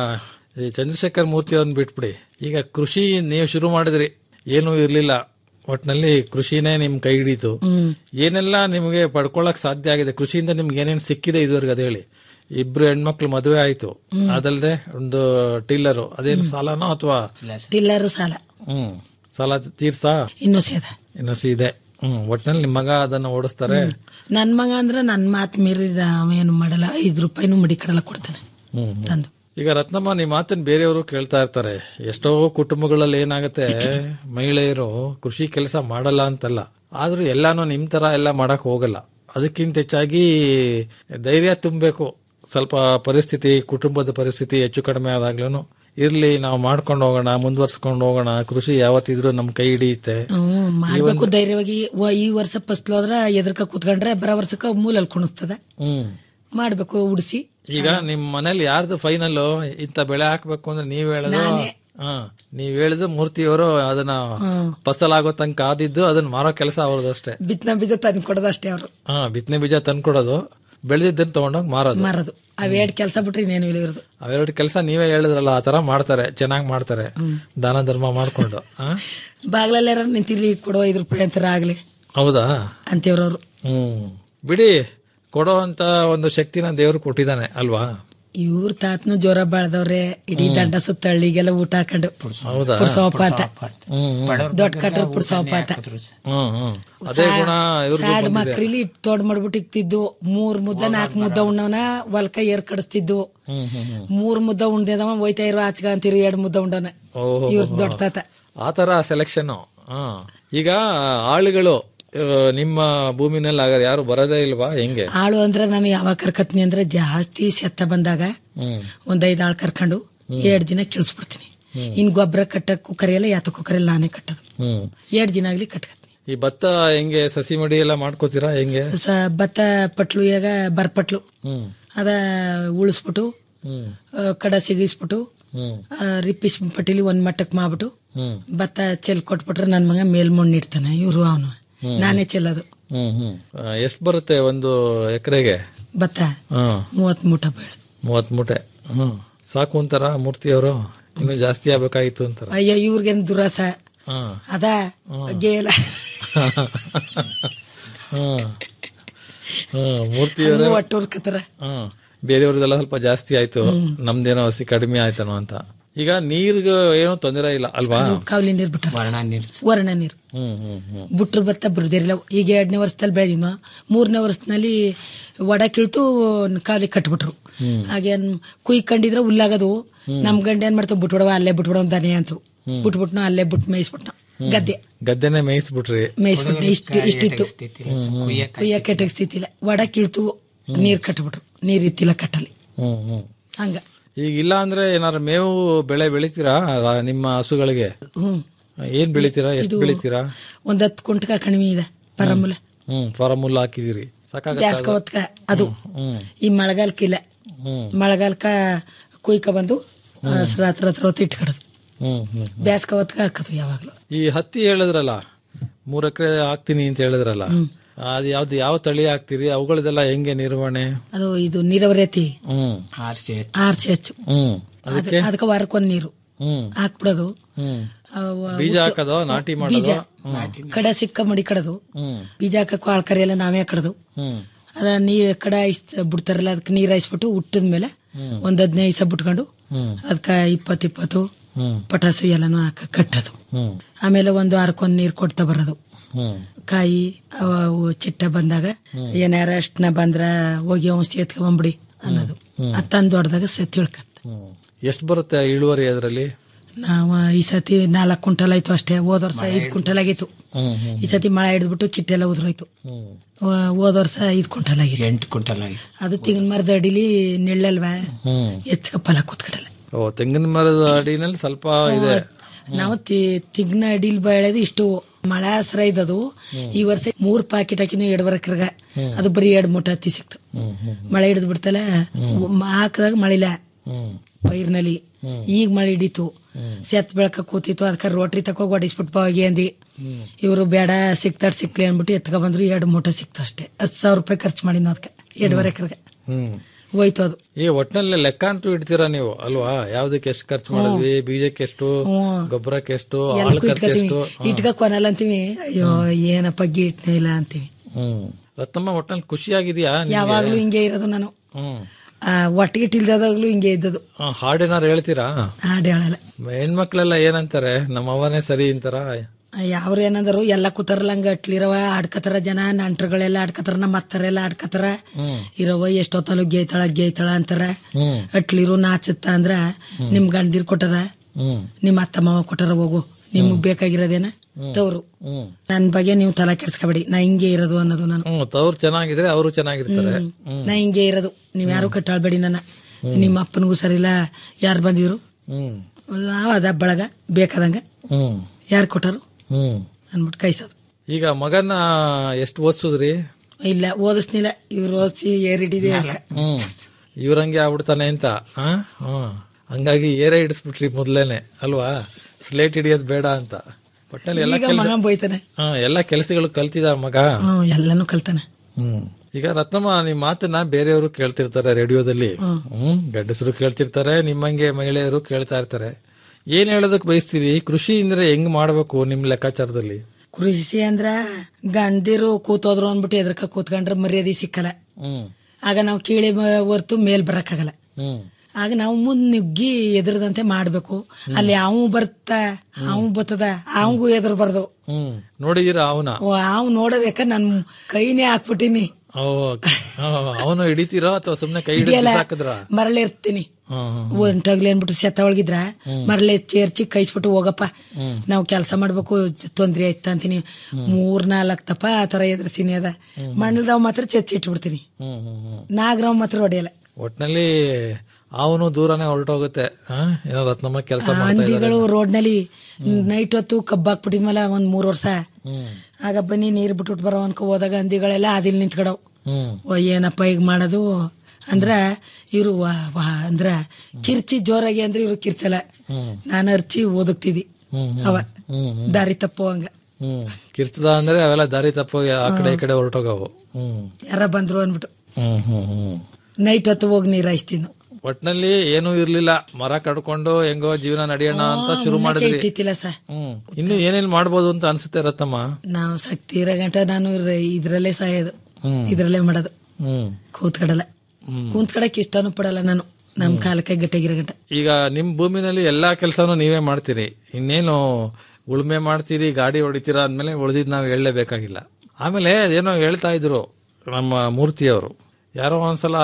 ಈ ಚಂದ್ರಶೇಖರ್ ಮೂರ್ತಿ ಅವ್ರನ್ನ ಬಿಟ್ಬಿಡಿ ಈಗ ಕೃಷಿ ನೀವು ಶುರು ಮಾಡಿದ್ರಿ ಏನೂ ಇರ್ಲಿಲ್ಲ ಒಟ್ನಲ್ಲಿ ಕೃಷಿನೇ ನಿಮ್ ಕೈ ಹಿಡೀತು ಹ್ಮ್ ಏನೆಲ್ಲ ನಿಮಗೆ ಪಡ್ಕೊಳ್ಳಕ್ ಸಾಧ್ಯ ಆಗಿದೆ ಕೃಷಿಯಿಂದ ನಿಮ್ಗೆ ಏನೇನು ಸಿಕ್ಕಿದೆ ಇದುವರೆಗೆ ಅದ್ ಹೇಳಿ ಇಬ್ರು ಹೆಣ್ಮಕ್ಳು ಮದುವೆ ಆಯ್ತು ಹ್ಮ್. ಅದಲ್ದೆ ಒಂದು ಟಿಲ್ಲರು ಅದೇನು ಸಾಲನೋ ಅಥವಾ ಟಿಲ್ಲರು ಸಾಲ ಹ್ಮ್ ಸಾಲ ತೀರ್ಸಾ ಇನ್ನು ಸೇದ ಇನ್ನು ಇದೆ ಹ್ಮ್ ಒಟ್ನಲ್ಲಿ ನಿಮ್ ಮಗ ಅದನ್ನ ಓಡಿಸ್ತಾರೆ ನನ್ ಮಗ ಅಂದ್ರೆ ನನ್ ಮಾತು ಮೀರಿದ ಅವೇನು ಮಾಡಲ್ಲ ಐದ್ ರೂಪಾಯಿನೂ ಮಡಿಕಡಲ್ಲ ಕೊಡ್ತಾನೆ ಹ್ಮ್ ಹ್ಮ್. ತಂದು ಈಗ ರತ್ನಮ್ಮ ನಿಮ್ಮ ಮಾತನ್ನ ಬೇರೆಯವರು ಕೇಳ್ತಾ ಇರ್ತಾರೆ ಎಷ್ಟೋ ಕುಟುಂಬಗಳಲ್ಲಿ ಏನಾಗುತ್ತೆ ಮಹಿಳೆಯರು ಕೃಷಿ ಕೆಲಸ ಮಾಡಲ್ಲ ಅಂತಲ್ಲ ಆದ್ರೂ ಎಲ್ಲಾನು ನಿಮ್ ತರ ಎಲ್ಲ ಮಾಡಕ್ ಹೋಗಲ್ಲ ಅದಕ್ಕಿಂತ ಹೆಚ್ಚಾಗಿ ಧೈರ್ಯ ತುಂಬಬೇಕು ಸ್ವಲ್ಪ ಪರಿಸ್ಥಿತಿ ಕುಟುಂಬದ ಪರಿಸ್ಥಿತಿ ಹೆಚ್ಚು ಕಡಿಮೆ ಆದಾಗ್ಲೂ ಇರ್ಲಿ ನಾವು ಮಾಡ್ಕೊಂಡು ಹೋಗೋಣ ಮುಂದುವರ್ಸ್ಕೊಂಡು ಹೋಗೋಣ ಕೃಷಿ ಯಾವತ್ತಿದ್ರು ನಮ್ ಕೈ ಹಿಡಿಯುತ್ತೆ ಹ್ಮ್ ಮಾಡ್ಬೇಕು ಧೈರ್ಯವಾಗಿ ವ- ಈ ವರ್ಷ ಫಸ್ಲ್ ಹೋದ್ರ ಎದ್ರಕ ಕೂತ್ಕೊಂಡ್ರೆ ಬರೋ ವರ್ಷಕ್ಕ ಮೂಲಲ್ಲಿ ಕುಣಿಸ್ತದ ಹ್ಮ್ ಮಾಡ್ಬೇಕು ಉಡಿಸಿ ಈಗ ನಿಮ್ ಮನೇಲಿ ಯಾರ್ದು ಫೈನಲ್ ಇಂತ ಬೆಳೆ ಹಾಕ್ಬೇಕು ಅಂದ್ರೆ ನೀವ್ ಹೇಳೋದು ನಾನೇ. ಹಾ ನೀವ್ ಹೇಳಿದ ಮೂರ್ತಿಯವರು ಅದನ್ನ ಹ್ಮ್. ಫಸಲಾಗೋ ತನಕ ಕಾದಿದ್ದು ಅದನ್ನ ಮಾರೋ ಕೆಲಸ ಅವ್ರದಷ್ಟೇ ಬಿತ್ತನ ಬೀಜ ತಂದು ಕೊಡೋದು ಅಷ್ಟೇ ಅವರು ಹಾ ಬಿತ್ತನೆ ಬೀಜ ತಂದ್ಕೊಡೋದು ಬೆಳೆದಿದ್ದನ್ನ ತಗೊಂಡೋಗಿ ಮಾರೋದು ಮಾರೋದು ಅವೆರಡ್ ಕೆಲಸ ಬಿಟ್ರೆ ಇನ್ನೇನು ಇಲ್ಲ ಇರೋದು ಅವೆರಡು ಕೆಲಸ ನೀವೇ ಹೇಳಿದ್ರಲ್ಲ ಆ ತರ ಮಾಡ್ತಾರೆ ಚೆನ್ನಾಗಿ ಮಾಡ್ತಾರೆ ಹ್ಮ್. ದಾನ ಧರ್ಮ ಮಾಡ್ಕೊಂಡು ಆ? ಬಾಗ್ಲಲ್ಲಿ ಯಾರು ನಿಂತಿರ್ಲಿ ಕೊಡೋ ಐದು ರೂಪಾಯಿ ಅಂತಾರ ಆಗ್ಲಿ ಹೌದಾ ಅಂತೇವ್ರವ್ರು ಹ್ಮ್ ಬಿಡಿ ಕೊಡೋ ಅಂತ ಒಂದು ಶಕ್ತಿನ ದೇವ್ರು ಕೊಟ್ಟಿದ್ದಾನೆ ಅಲ್ವಾ ಇವ್ರ ತಾತನು ಜ್ವರ ಬಾಳ್ದವ್ರೆ ಇಡೀ ದಂಡ ಸುತ್ತ ಹಳ್ಳಿಗೆಲ್ಲ ಊಟ ಹಾಕೊಂಡು ಹೌದಾ ಪುಡ್ಸೋಪಾತ ಹ್ಮ್ ಹ್ಮ್. ದೊಡ್ಡ ಕಟ್ರ ಪುಡ್ಸೋಪಾತ ಹ್ಮ್ ಹ್ಮ್ ಅದೇ ಗುಣ ಇವ್ರಿಗೂ ಸಾಡ್ ಬಂದಿದೆ ಮಕ್ರಿಲಿ ತೋಡ್ ಮಾಡ್ಬಿಟ್ಟು ಇಕ್ತಿದ್ದು ಮೂರ್ ಮುದ್ದ ನಾಲ್ಕು ಮುದ್ದ ಉಣ್ಣವನ ಹೊಲ್ಕ ಏರ್ ಕಡಿಸ್ತಿದ್ದು ಹ್ಮ್ ಹ್ಮ್ ಹ್ಮ್ ಮೂರ್ ಮುದ್ದ ಉಂಡೆದವ ಹೋಯ್ತಾ ಇರೋ ಆಚಗ ಅಂತಿರು ಎರಡ್ ಮುದ್ದ ಉಂಡವನ ಓಹೋ ಇವ್ರ ದೊಡ್ಡ ತಾತ ಆ ತರ ಸೆಲೆಕ್ಷನ್ ಈಗ ಆಳುಗಳು ಆ, ನಿಮ್ಮ ಭೂಮಿನಲ್ಲಿ ಹಾಗಾದ್ರೆ ಯಾರು ಬರೋದೇ ಇಲ್ವಾ ಹೆಂಗೆ ಆಳು ಅಂದ್ರೆ ನಾನು ಯಾವಾಗ ಕರ್ಕತ್ನಿ ಅಂದ್ರೆ ಜಾಸ್ತಿ ಸೆತ್ತ ಬಂದಾಗ ಹ್ಮ್ ಒಂದ್ ಐದ್ ಆಳ್ ಕರ್ಕೊಂಡು ಎರಡ್ ದಿನ ಕಿಳಿಸ್ಬಿಡ್ತೀನಿ ಇನ್ ಗೊಬ್ಬರ ಕಟ್ಟಕ್ಕೂ ಕರೆಯಲ್ಲ ಯಾತಕ್ಕೂ ಕರೆಯಲ್ಲ ನಾನೇ ಕಟ್ಟೋದು ಹ್ಮ್ ಎರಡ್ ದಿನ ಆಗ್ಲಿ ಕಟ್ಕ ಈ ಭತ್ತ ಹೆಂಗೆ ಸಸಿ ಮಡಿ ಎಲ್ಲ ಮಾಡ್ಕೋತೀರಾ ಹೆಂಗೆ ಸ- ಭತ್ತ ಪಟ್ಲು ಈಗ ಬರ್ಪಟ್ಲು ಹ್ಮ್ ಅದ ಉಳಿಸ್ಬಿಟ್ಟು ಹ್ಮ್ ಆ, ಕಡ ಸಿಗಿಸ್ಬಿಟ್ಟು ಹ್ಮ್ ಆ, ರಿಪ್ಪಿಸ್ ಪಟ್ಟಿಲಿ ಒಂದ್ ಮಟ್ಟಕ್ ಮಾಡ್ಬಿಟ್ಟು ಹ್ಮ್ ಭತ್ತ ಚೆಲ್ ಕೊಟ್ಬಿಟ್ರೆ ನನ್ ಮಗ ಮೇಲ್ ಮಣ್ಣು ಇಡ್ತಾನೆ ಇವ್ರು ಅವನು ಹ್ಮ್. ನಾನೇ ಚೆಲ್ಲೋದು ಹ್ಮ್ ಹ್ಮ್ ಆ, ಎಷ್ಟ್ ಬರುತ್ತೆ ಒಂದು ಎಕರೆಗೆ ಭತ್ತ ಹ್ಮ್ ಮೂವತ್ ಮೂಟ ಬೇಡ ಮೂವತ್ ಮೂಟೆ ಹ್ಮ್ ಸಾಕು ಅಂತಾರ ಮೂರ್ತಿಯವರು ಇನ್ನು ಜಾಸ್ತಿ ಆಗ್ಬೇಕಾಗಿತ್ತು ಅಂತಾರ ಅಯ್ಯೋ ಇವ್ರಿಗೇನ್ ದುರಾಸ ಹ್ಮ್ ಅದ ಗೇಲ ಹ್ಮ್ ಹ್ಮ್ ಮೂರ್ತಿಯವರು ಒಟ್ಟು ಹುರ್ಕತ್ತಾರ ಹ್ಮ್ ಬೇರೆಯವ್ರದೆಲ್ಲ ಸ್ವಲ್ಪ ಜಾಸ್ತಿ ಆಯ್ತು ನಮ್ದೇನೋ ಹಸಿ ಕಡಿಮೆ ಆಯ್ತನೋ ಅಂತ ಈಗ ನೀರ್ಗೆ ಏನೋ ತೊಂದರೆ ಇಲ್ಲ ಅಲ್ವಾ ಕಾವಲಿ ನೀರ್ ಬಿಟ್ಟ ವರ್ಣ ನೀರು ವರ್ಣ ನೀರು ಹ್ಮ್ ಹ್ಮ್ ಹ್ಮ್ ಬಿಟ್ರು ಭತ್ತ ಬಿಡ್ದಿರಲಿಲ್ಲ ಈಗ ಎರಡನೇ ವರ್ಷದಲ್ಲಿ ಬೆಳೆದಿದ್ವ ಮೂರನೇ ವರ್ಷದಲ್ಲಿ ಒಡ ಕಿಳ್ತು ಕಾವಲಿ ಕಟ್ಬಿಟ್ರು ಹ್ಮ್. ಹಾಗೆ ಕುಯ್ಕೊಂಡಿದ್ರೆ ಹುಲ್ಲಾಗದು ನಮ್ ಗಂಡ ಏನ್ ಮಾಡ್ತಾವ ಬಿಟ್ಬಿಡವ ಅಲ್ಲೇ ಬಿಟ್ಬಿಡವ ದನೆ ಅಂತ ಹ್ಮ್. ಬಿಟ್ಬಿಟ್ನ ಅಲ್ಲೇ ಬಿಟ್ಟು ಮೇಯಿಸ್ಬಿಟ್ನ ಗದ್ದೆ ಗದ್ದೆನೆ ಮೇಯಿಸ್ಬಿಟ್ರಿ ಮೇಯಿಸ್ಬಿಟ್ನ ಇಷ್ಟು ಇಷ್ಟಿತ್ತು ಕುಯ್ಯ ಕೆಟ್ಟಗ್ ಸ್ಥಿತಿಲ್ಲ ವಡ ಕಿಳ್ತು ನೀರ್ ಕಟ್ಬಿಟ್ರು ನೀರ್ ಇತ್ತಿಲ್ಲ ಕಟ್ಟಲಿ ಹ್ಮ್ ಹ್ಮ್ ಹಂಗ ಈಗ ಇಲ್ಲ ಅಂದ್ರೆ ಏನಾದ್ರು ಮೇವು ಬೆಳೆ ಬೆಳಿತೀರಾ ರಾ- ನಿಮ್ಮ ಹಸುಗಳಿಗೆ ಹ್ಮ್ ಏನ್ ಬೆಳಿತೀರಾ ಎಷ್ಟು ಇದು- ಬೆಳಿತೀರಾ ಒಂದ್ ಹತ್ತು ಕುಂಟಕ ಕಡಿಮೆ ಇದೆ ಪರಮೂಲ ಹ್ಮ್ ಫಾರಮ್ ಹುಲ್ಲು ಹಾಕಿದಿರಿ ಸಾಕಾಗತ್ತಾ ಬ್ಯಾಸ್ಕ ಅದು? ಹೊತ್ಕ ಅದು ಹ್ಮ್ ಈ ಮಳೆಗಾಲಕ್ಕಿಲ್ಲ ಹ್ಮ್ ಮಳೆಗಾಲಕ್ಕ ಕುಯ್ಕ ಬಂದು ರಾತ್ರಿ ರಾತ್ರಿ ಹೊತ್ತು ಇಟ್ಕೊಡೋದು ಹ್ಮ್ ಹ್ಮ್ ಬ್ಯಾಸ್ಕ ಹೊತ್ಕ ಹಾಕೋದು ಯಾವಾಗ್ಲೂ ಈ ಹತ್ತಿ ಹೇಳಿದ್ರಲ್ಲ ಮೂರ್ ಎಕರೆ ಹಾಕ್ತೀನಿ ಅಂತ ಹೇಳಿದ್ರಲ್ಲ ಅದ್ ಯಾವ್ದು ಯಾವ ತಳಿ ಹಾಕ್ತಿರಿ ಅವುಗಳದೆಲ್ಲ ಹೆಂಗೆ ನಿರ್ವಹಣೆ ಅದು ಇದು ನೀರಾವರಿ ಐತಿ ಹ್ಮ್ ಆರ್ಸಿ ಆರ್ಚೆ ಹೆಚ್ಚು ಹ್ಮ್ ಅದ್- ಅದಕ್ಕೆ ಅದಕ್ಕೆ ವಾರಕ್ಕೊಂದ್ ನೀರು ಹ್ಮ್ ಹಾಕ್ಬಿಡೋದು ಹ್ಮ್ ಅವ ಬೀಜ ಹುಟ್ಟು- ಹಾಕೋದು ನಾಟಿ ಬೀಜ ಮಾಡೋದು ಕಡ ಸಿಕ್ಕ ಮಡಿ ಕಡದು ಹ್ಮ್ ಬೀಜ ಹಾಕಕ್ಕೂ ಆಳ್ಕರಿ ಎಲ್ಲ ನಾವೇ ಕಡದು ಹ್ಮ್ ಅದ ನೀ ಕಡ ಹಾಯ್ಸ್ ಬಿಡ್ತಾರಲ್ಲ ಅದಕ್ಕೆ ನೀರ್ ಹಾಯಿಸ್ಬಿಟ್ಟು ಹುಟ್ಟಿದ ಮೇಲೆ ಹ್ಮ್. ಒಂದ್ ಹದಿನೈದು ದಿವಸ ಬಿಟ್ಕೊಂಡು ಹ್ಮ್ ಅದಕ್ಕ ಇಪ್ಪತ್ ಇಪ್ಪತ್ತು ಹ್ಮ್ ಪಟಾಸು ಎಲ್ಲಾನು ಹಾಕ ಕಟ್ಟೋದು ಹ್ಮ್ ಆಮೇಲೆ ಒಂದು ವಾರಕ್ಕೊಂದ್ ನೀರ್ ಕೊಡ್ತಾ ಬರೋದು ಹ್ಮ್ ಕಾಯಿ ಅವ ಅವು ಚಿಟ್ಟ ಬಂದಾಗ ಏನಾರ ಅಷ್ಟನ ಬಂದ್ರ ಹೋಗಿ ಔಷಧಿ ಎತ್ಕೊಂಡ್ಬಿಡಿ ಅನ್ನೋದು ಹ್ಮ್. ಅದ್ ತಂದು ಹೊಡೆದಾಗ ತಿಳ್ಕ ಹ್ಮ್ ಎಷ್ಟು ಬರುತ್ತೆ ಇಳುವರಿ ಅದರಲ್ಲಿ ನಾವು ಈ ಸತಿ ನಾಲ್ಕು ಕ್ವಿಂಟಲ್ ಆಯ್ತು ಅಷ್ಟೇ ಹೋದ ವರ್ಷ ಐದು ಕ್ವಿಂಟಲ್ ಆಗಿತ್ತು ಹ್ಮ್ ಹ್ಮ್ ಈ ಸತಿ ಮಳೆ ಹಿಡಿದ್ಬಿಟ್ಟು ಚಿಟ್ಟೆಲ್ಲ ಉದುರೋಯ್ತು ಹೋದ ವರ್ಷ ಐದು ಕ್ವಿಂಟಲ್ ಆಗಿತ್ತು ಎಂಟು ಕ್ವಿಂಟಲ್ ಆಗಿ ಅದು ತೆಂಗಿನ ಮರದ ಅಡಿಲಿ ನೆಳ್ಳಲ್ವಾ ಹ್ಮ್ ಹೆಚ್ಚಕ ಫಲ ಕೂತ್ಕಡಲ್ಲ ಓ ತೆಂಗಿನ ಮರದ ಅಡಿನಲ್ಲಿ ಸ್ವಲ್ಪ ಇದೆ ನಾವು ತಿಗ್ನ ಅಡಿಲ್ ಬೆಳೆದು ಇಷ್ಟು ಮಳೆ ಆಸರ ಇದ್ದದು ಈ ವರ್ಷ ಮೂರ್ ಪಾಕೆಟ್ ಹಾಕಿನ ಎರಡುವರೆ ಕ್ರಗ ಅದು ಬರೀ ಎರಡ್ ಮೂಟ ಹತ್ತಿ ಸಿಕ್ತು ಮಳೆ ಹಿಡಿದು ಬಿಡ್ತಲ್ಲ ಹಾಕಿದಾಗ ಮಳಿಲ್ಲ ಪೈರ್ನಲ್ಲಿ ಈಗ ಮಳೆ ಹಿಡೀತು ಸೆತ್ ಬೆಳಕ ಕೂತಿತ್ತು ಅದಕ್ಕೆ ರೋಟ್ರಿ ತಕೋ ಹೊಡಿಸ್ಬಿಟ್ಟು ಹೋಗಿ ಅಂದಿ ಇವರು ಬೇಡ ಸಿಕ್ತಾಡ್ ಸಿಕ್ಲಿ ಅಂದ್ಬಿಟ್ಟು ಎತ್ಕ ಬಂದ್ರು ಎರಡು ಮೂಟ ಸಿಕ್ತು ಅಷ್ಟೇ ಹತ್ತು ಸಾವಿರ ರೂಪಾಯಿ ಖರ್ಚು ಮಾಡಿದ್ನು ಅದಕ್ಕೆ ಎರಡುವರೆ ಎಕರೆಗೆ ಹ್ಮ್ ಹೋಯ್ತು ಅದು ಈ ಒಟ್ನಲ್ಲಿ ಲೆಕ್ಕ ಅಂತೂ ಇಡ್ತೀರಾ ನೀವು ಅಲ್ವಾ ಯಾವ್ದಕ್ಕೆ ಎಷ್ಟು ಖರ್ಚು ಮಾಡಿದ್ವಿ ಬೀಜಕ್ಕೆ ಎಷ್ಟು ಹ್ಮ್. ಗೊಬ್ಬರಕ್ಕೆ ಎಷ್ಟು ಆಳ್ ಎಲ್ಲಕ್ಕೂ ಖರ್ಚು ಇಟ್ಕೋತೀವಿ ಎಷ್ಟು ಇಟ್ಕ ಕೊನಲ್ಲ ಅಂತೀವಿ ಅಯ್ಯೋ ಏನಪ್ಪ ಗೀಟ್ನೇ ಇಲ್ಲ ಅಂತೀವಿ ಹ್ಮ್ ರತ್ನಮ್ಮ ಒಟ್ನಲ್ಲಿ ಖುಷಿಯಾಗಿದ್ಯಾ ನಿಮ್ಗೆ? ಯಾವಾಗ್ಲೂ ಹಿಂಗೆ ಇರೋದು ನಾನು ಹ್ಮ್ ಆ, ಒಟ್ಟಿಗೆ ಇಲ್ದಾದಾಗ್ಲೂ ಹಿಂಗೆ ಇದ್ದದು ಆ, ಹಾಡೇನಾರು ಹೇಳ್ತೀರಾ ಹಾಡು ಹೇಳಲ್ಲ ಹೆಣ್ಮಕ್ಳೆಲ್ಲ ಏನಂತಾರೆ ನಮ್ಮ ಅವನೇ ಸರಿ ಅಂತಾರ ಯಾವ್ರು ಏನಂದರು ಎಲ್ಲ ಕೂತಾರಲ್ಲ ಹಂಗ ಅಟ್ಲಿರವ ಆಡ್ಕತಾರ ಜನ ನಂಟ್ರುಗಳೆಲ್ಲ ಆಡ್ಕತಾರ ನಮ್ಮ ಅತ್ತರೆಲ್ಲ ಆಡ್ಕತಾರ ಹ್ಮ್ ಇರವ ಎಷ್ಟೊತ್ತಲು ಗೇಯ್ತಾಳ ಗೇಯ್ತಾಳ ಅಂತಾರ ಹ್ಮ್ ಅಟ್ಲಿರು ನಾಚುತ್ತ ಅಂದ್ರ ನಿಮ್ ಗಂಡಿರ್ ಕೊಟ್ಟಾರ ಹ್ಮ್ ನಿಮ್ ಅತ್ತ ಮಾವ ಕೊಟ್ಟಾರ ಹೋಗು ನಿಮ್ಗ್ ಬೇಕಾಗಿರೋದೇನ ತವ್ರು ಹ್ಮ್ ನನ್ ಬಗ್ಗೆ ನೀವು ತಲೆ ಕೆಡ್ಸ್ಕೊಬೇಡಿ ನಾ ಹಿಂಗೆ ಇರೋದು ಅನ್ನೋದು ನಾನು ಹ್ಮ್ ತವ್ರು ಚೆನ್ನಾಗಿದ್ರೆ ಅವರು ಚೆನ್ನಾಗಿರ್ತಾರೆ ಹ್ಮ್. ನಾ ಹಿಂಗೆ ಇರೋದು ನೀವ್ ಯಾರು ಕಟ್ಟಾಳ್ಬೇಡಿ ನನ್ನ ನಿಮ್ಮ ಅಪ್ಪನಿಗೂ ಸರಿಲ್ಲ ಯಾರು ಬಂದಿದ್ರು ಹ್ಮ್ ಅದ ಬಳಗ ಬೇಕಾದಂಗ ಹ್ಮ್ ಯಾರು ಕೊಟ್ಟಾರು ಹ್ಮ್ ಅನ್ಬಿಟ್ಟು ಕೈಸೋದು ಈಗ ಮಗನ ಎಷ್ಟು ಓದ್ಸುದ್ರಿ ಇಲ್ಲ ಓದಿಸ್ನಿಲ್ಲ ಇವ್ರು ಓದಿಸಿ ಏರಿಡಿದೆ ಹ್ಮ್ ಇವ್ರಂಗೆ ಆಗ್ಬಿಡ್ತಾನೆ ಅಂತ ಆ? ಹ್ಮ್ ಹಂಗಾಗಿ ಏರೇ ಹಿಡಿಸ್ಬಿಟ್ರಿ ಮೊದ್ಲೇನೆ ಅಲ್ವಾ ಸ್ಲೇಟ್ ಹಿಡಿಯೋದ್ ಬೇಡ ಅಂತ ಒಟ್ನಲ್ಲಿ ಎಲ್ಲ ಈಗ ಕೆಲಸ ಮಗ ಬೈತಾನೆ ಎಲ್ಲ ಕೆಲಸಗಳು ಕಲ್ತಿದ ಮಗ ಹ್ಮ್ ಎಲ್ಲಾನು ಕಲ್ತಾನೆ ಹ್ಮ್ ಈಗ ರತ್ನಮ್ಮ ನಿಮ್ ಮಾತನ್ನ ಬೇರೆಯವರು ಕೇಳ್ತಿರ್ತಾರೆ ರೇಡಿಯೋದಲ್ಲಿ ಹ್ಮ್. ಹ್ಮ್ ಗಂಡಸರು ಕೇಳ್ತಿರ್ತಾರೆ ನಿಮ್ಮಂಗೆ ಮಹಿಳೆಯರು ಕೇಳ್ತಾ ಇರ್ತಾರೆ ಏನ್ ಹೇಳೋದಕ್ ಬಯಸ್ತೀರಿ ಕೃಷಿ ಅಂದ್ರೆ ಹೆಂಗ್ ಮಾಡ್ಬೇಕು ನಿಮ್ ಲೆಕ್ಕಾಚಾರದಲ್ಲಿ ಕೃಷಿ ಅಂದ್ರ ಗಂಡಿರು ಕೂತೋದ್ರು ಅಂದ್ಬಿಟ್ಟು ಎದ್ರಕ ಕೂತ್ಕೊಂಡ್ರೆ ಮರ್ಯಾದೆ ಸಿಕ್ಕಲ್ಲ ಹ್ಮ್ ಆಗ ನಾವು ಕೀಳಿ ಬ- ಹೊರ್ತು ಮೇಲ್ ಬರಕ್ಕಾಗಲ್ಲ ಹ್ಮ್ ಆಗ ನಾವು ಮುಂದ್ ನುಗ್ಗಿ ಎದುರದಂತೆ ಮಾಡ್ಬೇಕು ಅಲ್ಲಿ ಅವು ಬರ್ತಾ ಅವು ಬರ್ತದ ಅವಂಗೂ ಎದುರು ಬರ್ದು ಹ್ಮ್ ನೋಡಿದೀರ ಅವನ ಅವ್ ನೋಡಬೇಕ ನನ್ ಕೈನೇ ಹಾಕ್ಬಿಟ್ಟಿನಿ ಅವನು ಹಿಡಿತೀರೋ ಅಥವಾ ಸುಮ್ನೆ ಕೈ ಹಿಡಿದು ಹಿಡಿಯಲ್ಲ ಹಾಕಿದ್ರ ಮರಳೆ ಇರ್ತೀನಿ ಒಂಟಾಗ್ಲಿ ಅನ್ಬಿಟ್ಟು ಸೆತ್ತ ಒಳಗಿದ್ರ ಮರಳೆ ಚೇರ್ಚಿ ಕೈಸ್ಬಿಟ್ಟು ಹೋಗಪ್ಪ ಹ್ಮ್. ನಾವು ಕೆಲಸ ಮಾಡ್ಬೇಕು ತೊಂದ್ರೆ ಆಯ್ತಾ ಅಂತೀನಿ ಮೂರ್ ನಾಲ್ಕ್ ತಪ್ಪ ಆ ತರ ಎದುರಿಸಿನಿ ಅದ ಮಣ್ಣಲ್ದಾವ್ ಮಾತ್ರ ಚರ್ಚಿ ಇಟ್ಬಿಡ್ತೀನಿ ಹ್ಮ್ ಹ್ಮ್ ಹ್ಮ್ ನಾಗರಾವ್ ಮಾತ್ರ ಹೊಡೆಯಲ್ಲ ಒಟ್ನಲ್ಲಿ ಅವನು ದೂರನೇ ಹೊರಟೋಗುತ್ತೆ ಆ? ಏನೋ ರತ್ನಮ್ಮ ಕೆಲಸ ಮಾಡ್ತಾ ಇದ್ದಾರೆ ಹಂದಿಗಳು ರೋಡ್ನಲ್ಲಿ ನೈಟ್ ಹೊತ್ತು ಕಬ್ಬು ಹಾಕ್ಬಿಟ್ಟಿದ್ಮಲ್ಲ ಒಂದ್ ಮೂರ್ ವರ್ಷ ಹ್ಮ್ ಆಗ ಬನ್ನಿ ನೀರ್ ಬಿಟ್ಬಿಟ್ಟು ಬರೋ ಅನ್ಕೋ ಹೋದಾಗ ಹಂದಿಗಳೆಲ್ಲ ಅದಿಲ್ ನಿಂತ್ಕಡವ್ ಹ್ಮ್ ಓ ಏನಪ್ಪ ಈಗ ಮಾಡೋದು ಅಂದ್ರ ಇವ್ರು ವಾ- ವಾ- ಅಂದ್ರ ಕಿರ್ಚಿ ಜೋರಾಗಿ ಅಂದ್ರೆ ಇವ್ರು ಕಿರ್ಚಲ್ಲ ಹ್ಮ್ ನಾನು ಅರ್ಚಿ ಓದಕ್ತಿದಿ ಹ್ಮ್ ಹ್ಮ್. ಅವ ಹ್ಮ್ ಹ್ಮ್. ದಾರಿ ತಪ್ಪು ಹಂಗ ಹ್ಮ್ ಕಿರ್ತದ ಅಂದ್ರೆ ಅವೆಲ್ಲ ದಾರಿ ತಪ್ಪೋಗಿ ಆ ಕಡೆ ಈ ಕಡೆ ಹೊರಟೋಗವು ಹ್ಮ್ ಯಾರ ಬಂದ್ರು ಅನ್ಬಿಟ್ಟು ಹ್ಮ್ ಹ್ಮ್ ಹ್ಮ್ ನೈಟ್ ಹೊತ್ತು ಹೋಗಿ ನೀರ್ ಹಾಯಿಸ್ತೀನಿ ನಾವು. ಒಟ್ನಲ್ಲಿ ಏನೂ ಇರ್ಲಿಲ್ಲ ಮರ ಕಡ್ಕೊಂಡು ಹೆಂಗೋ ಜೀವನ ನಡೆಯೋಣ ಅಂತ ಶುರು ಮುನ್ನಕ್ಕೆ ಮಾಡಿದ್ರಿ ಇಟ್ಟಿತ್ತಿಲ್ಲ ಸರ್ ಹ್ಮ್ ಇನ್ನು ಏನೇನ್ ಮಾಡ್ಬೋದು ಅಂತ ಅನ್ಸುತ್ತೆ ರತ್ತಮ್ಮ ನಾವು ಶಕ್ತಿ ಇರೋ ಗಂಟ ನಾನು ರ- ಇದ್ರಲ್ಲೇ ಸಾಯೋದು ಹ್ಮ್ ಇದ್ರಲ್ಲೇ ಮಾಡೋದು ಹ್ಮ್ ಕೂತ್ಕಡಲ್ಲ ಹ್ಮ್. ಕೂತ್ಕಡಕ್ ಇಷ್ಟನೂ ಪಡಲ್ಲ ನಾನು ನಮ್ ಕಾಲಕ್ಕೆ ಗಟ್ಟಿಗಿರೋ ಗಂಟ ಈಗ ನಿಮ್ ಭೂಮಿನಲ್ಲಿ ಎಲ್ಲಾ ಕೆಲಸನೂ ನೀವೇ ಮಾಡ್ತೀರಿ ಇನ್ನೇನು ಉಳುಮೆ ಮಾಡ್ತೀರಿ ಗಾಡಿ ಹೊಡಿತೀರಾ ಅಂದ್ಮೇಲೆ ಉಳಿದಿದ್ ನಾವು ಹೇಳಲೇಬೇಕಾಗಿಲ್ಲ ಆಮೇಲೆ ಅದೇನೋ ಹೇಳ್ತಾ ಇದ್ರು ನಮ್ಮ ಮೂರ್ತಿಯವರು ಯಾರೋ ಒಂದ್ಸಲ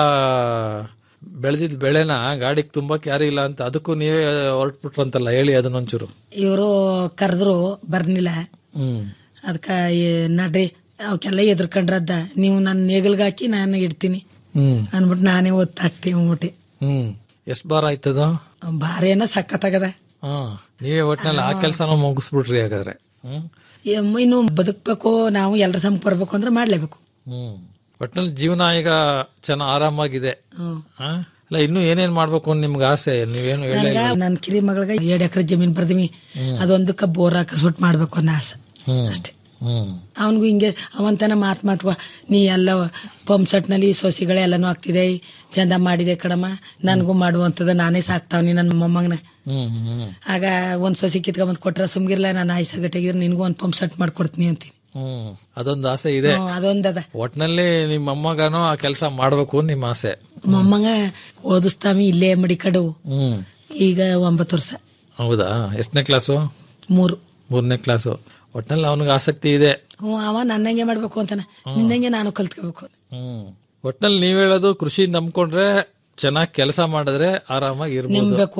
ಬೆಳೆದಿದ್ ಬೆಳೆನ ಗಾಡಿಗೆ ತುಂಬಕ್ ಯಾರು ಇಲ್ಲ ಅಂತ ಅದಕ್ಕೂ ನೀವೇ ಹೊರಟ್ಬಿಟ್ರಂತಲ್ಲ ಹೇಳಿ ಅದನ್ನೊಂಚೂರು ಇವರು ಕರೆದ್ರು ಬರ್ನಿಲ್ಲ ಹ್ಮ್ ಅದಕ್ಕ ನಡ್ರಿ ಅವಕ್ಕೆಲ್ಲ ಎದ್ರಕೊಂಡ್ರದ್ದ ನೀವು ನನ್ನ ನೇಗಲ್ಗೆ ಹಾಕಿ ನಾನು ಇಡ್ತೀನಿ ಹ್ಮ್ ಅನ್ಬಿಟ್ಟು ನಾನೇ ಒತ್ತಾಕ್ತೀನಿ ಅಂದ್ಬಿಟ್ಟು ಹ್ಮ್ ಎಷ್ಟ್ ಬಾರ ಆಯ್ತದ ಭಾರಿ ಏನೋ ಸಖತ್ತಾಗದ ಹಾ ನೀವೇ ಒಟ್ನಲ್ಲಿ ಆ ಕೆಲಸನೂ ಮುಗಿಸ್ಬಿಟ್ರಿ ಹಾಗಾದ್ರೆ ಹ್ಮ್ ಎಮ್ ಇನ್ನು ಬದುಕ್ಬೇಕು ನಾವು ಎಲ್ರ ಸಂಪ್ ಬರ್ಬೇಕು ಅಂದ್ರೆ ಮಾಡ್ಲೇಬೇಕು ಹ್ಮ್ ಒಟ್ನಲ್ಲಿ ಜೀವನ ಈಗ ಚೆನ್ನಾಗ್ ಆರಾಮಾಗಿದೆ ಹ್ಮ್. ಆ? ಅಲ್ಲ ಇನ್ನು ಏನೇನ್ ಮಾಡ್ಬೇಕು ಅಂತ ನಿಮ್ಗೆ ಆಸೆ ನೀವೇನು ಹೇಳೇ ನನಗ ಇಲ್ಲ. ನನ್ ಕಿರಿ ಮಗಳಿಗೆ ಎರಡ್ ಎಕರೆ ಜಮೀನ್ ಬರ್ದಿವಿ ಹ್ಮ್. ಅದೊಂದಕ್ಕ ಬೋರ್ ಹಾಕಿಸ್ಬಿಟ್ಟು ಮಾಡ್ಬೇಕು ಅನ್ನೋ ಆಸೆ ಹ್ಮ್. ಅಷ್ಟೇ ಹ್ಮ್ ಅವನಿಗೂ ಹಿಂಗೆ ಅವಂತನ ಮಾತ್ ಮಾತ್ವ ನೀ ಎಲ್ಲ ಪಂಪ್ ಸೆಟ್ ನಲ್ಲಿ ಸೊಸಿಗಳೇ ಎಲ್ಲಾನು ಆಗ್ತಿದೆ ಚಂದ ಮಾಡಿದೆ ಕಡಮ್ಮ ನನ್ಗೂ ಮಾಡುವಂತದ ನಾನೇ ಸಾಕ್ತಾವ್ನಿ ನನ್ನ ಮೊಮ್ಮಗನ ಹ್ಮ್ ಹ್ಮ್ ಆಗ ಒಂದ್ ಸೊಸಿ ಕಿತ್ಕೊಂಬಂದ್ ಕೊಟ್ರ ಸುಮ್ಗಿರ್ಲ ನಾನು ಆಯ್ಸ ಗಟ್ಟಿಗಿದ್ರೆ ನಿನ್ಗೂ ಒಂದ್ ಪಂಪ್ ಸೆಟ್ ಮಾಡ್ಕೊಡ್ತೀನಿ ಅಂತೀನಿ ಹ್ಮ್ ಅದೊಂದು ಆಸೆ ಇದೆ ಹ್ಮ್, ಅದೊಂದದ ಒಟ್ನಲ್ಲಿ ನಿಮ್ಮ ಮೊಮ್ಮಗನೂ ಆ ಕೆಲಸ ಮಾಡ್ಬೇಕು ಅಂತ ನಿಮ್ಮ ಆಸೆ ಮೊಮ್ಮಗ ಓದಿಸ್ತಾವಿ ಇಲ್ಲೇ ಮಡಿಕಡು ಹ್ಮ್ ಈಗ ಒಂಬತ್ತು ವರ್ಷ ಹೌದಾ ಎಷ್ಟನೇ ಕ್ಲಾಸು ಮೂರು ಮೂರನೇ ಕ್ಲಾಸು ಒಟ್ನಲ್ಲಿ ಅವನಿಗೆ ಆಸಕ್ತಿ ಇದೆ ಹ್ಞೂ ಅವ ನನ್ನಂಗೆ ಮಾಡ್ಬೇಕು ಅಂತಾನೆ ನಿನ್ನಂಗೆ ನಾನು ಕಲ್ತ್ಕೋಬೇಕು ಹ್ಮ್ ಒಟ್ನಲ್ಲಿ ನೀವ್ ಹೇಳೋದು ಕೃಷಿ ನಂಬ್ಕೊಂಡ್ರೆ ಚೆನ್ನಾಗಿ ಕೆಲಸ ಮಾಡಿದ್ರೆ ಆರಾಮಾಗಿ ಇರ್ಬೋದು ನಿಂಬೇಕು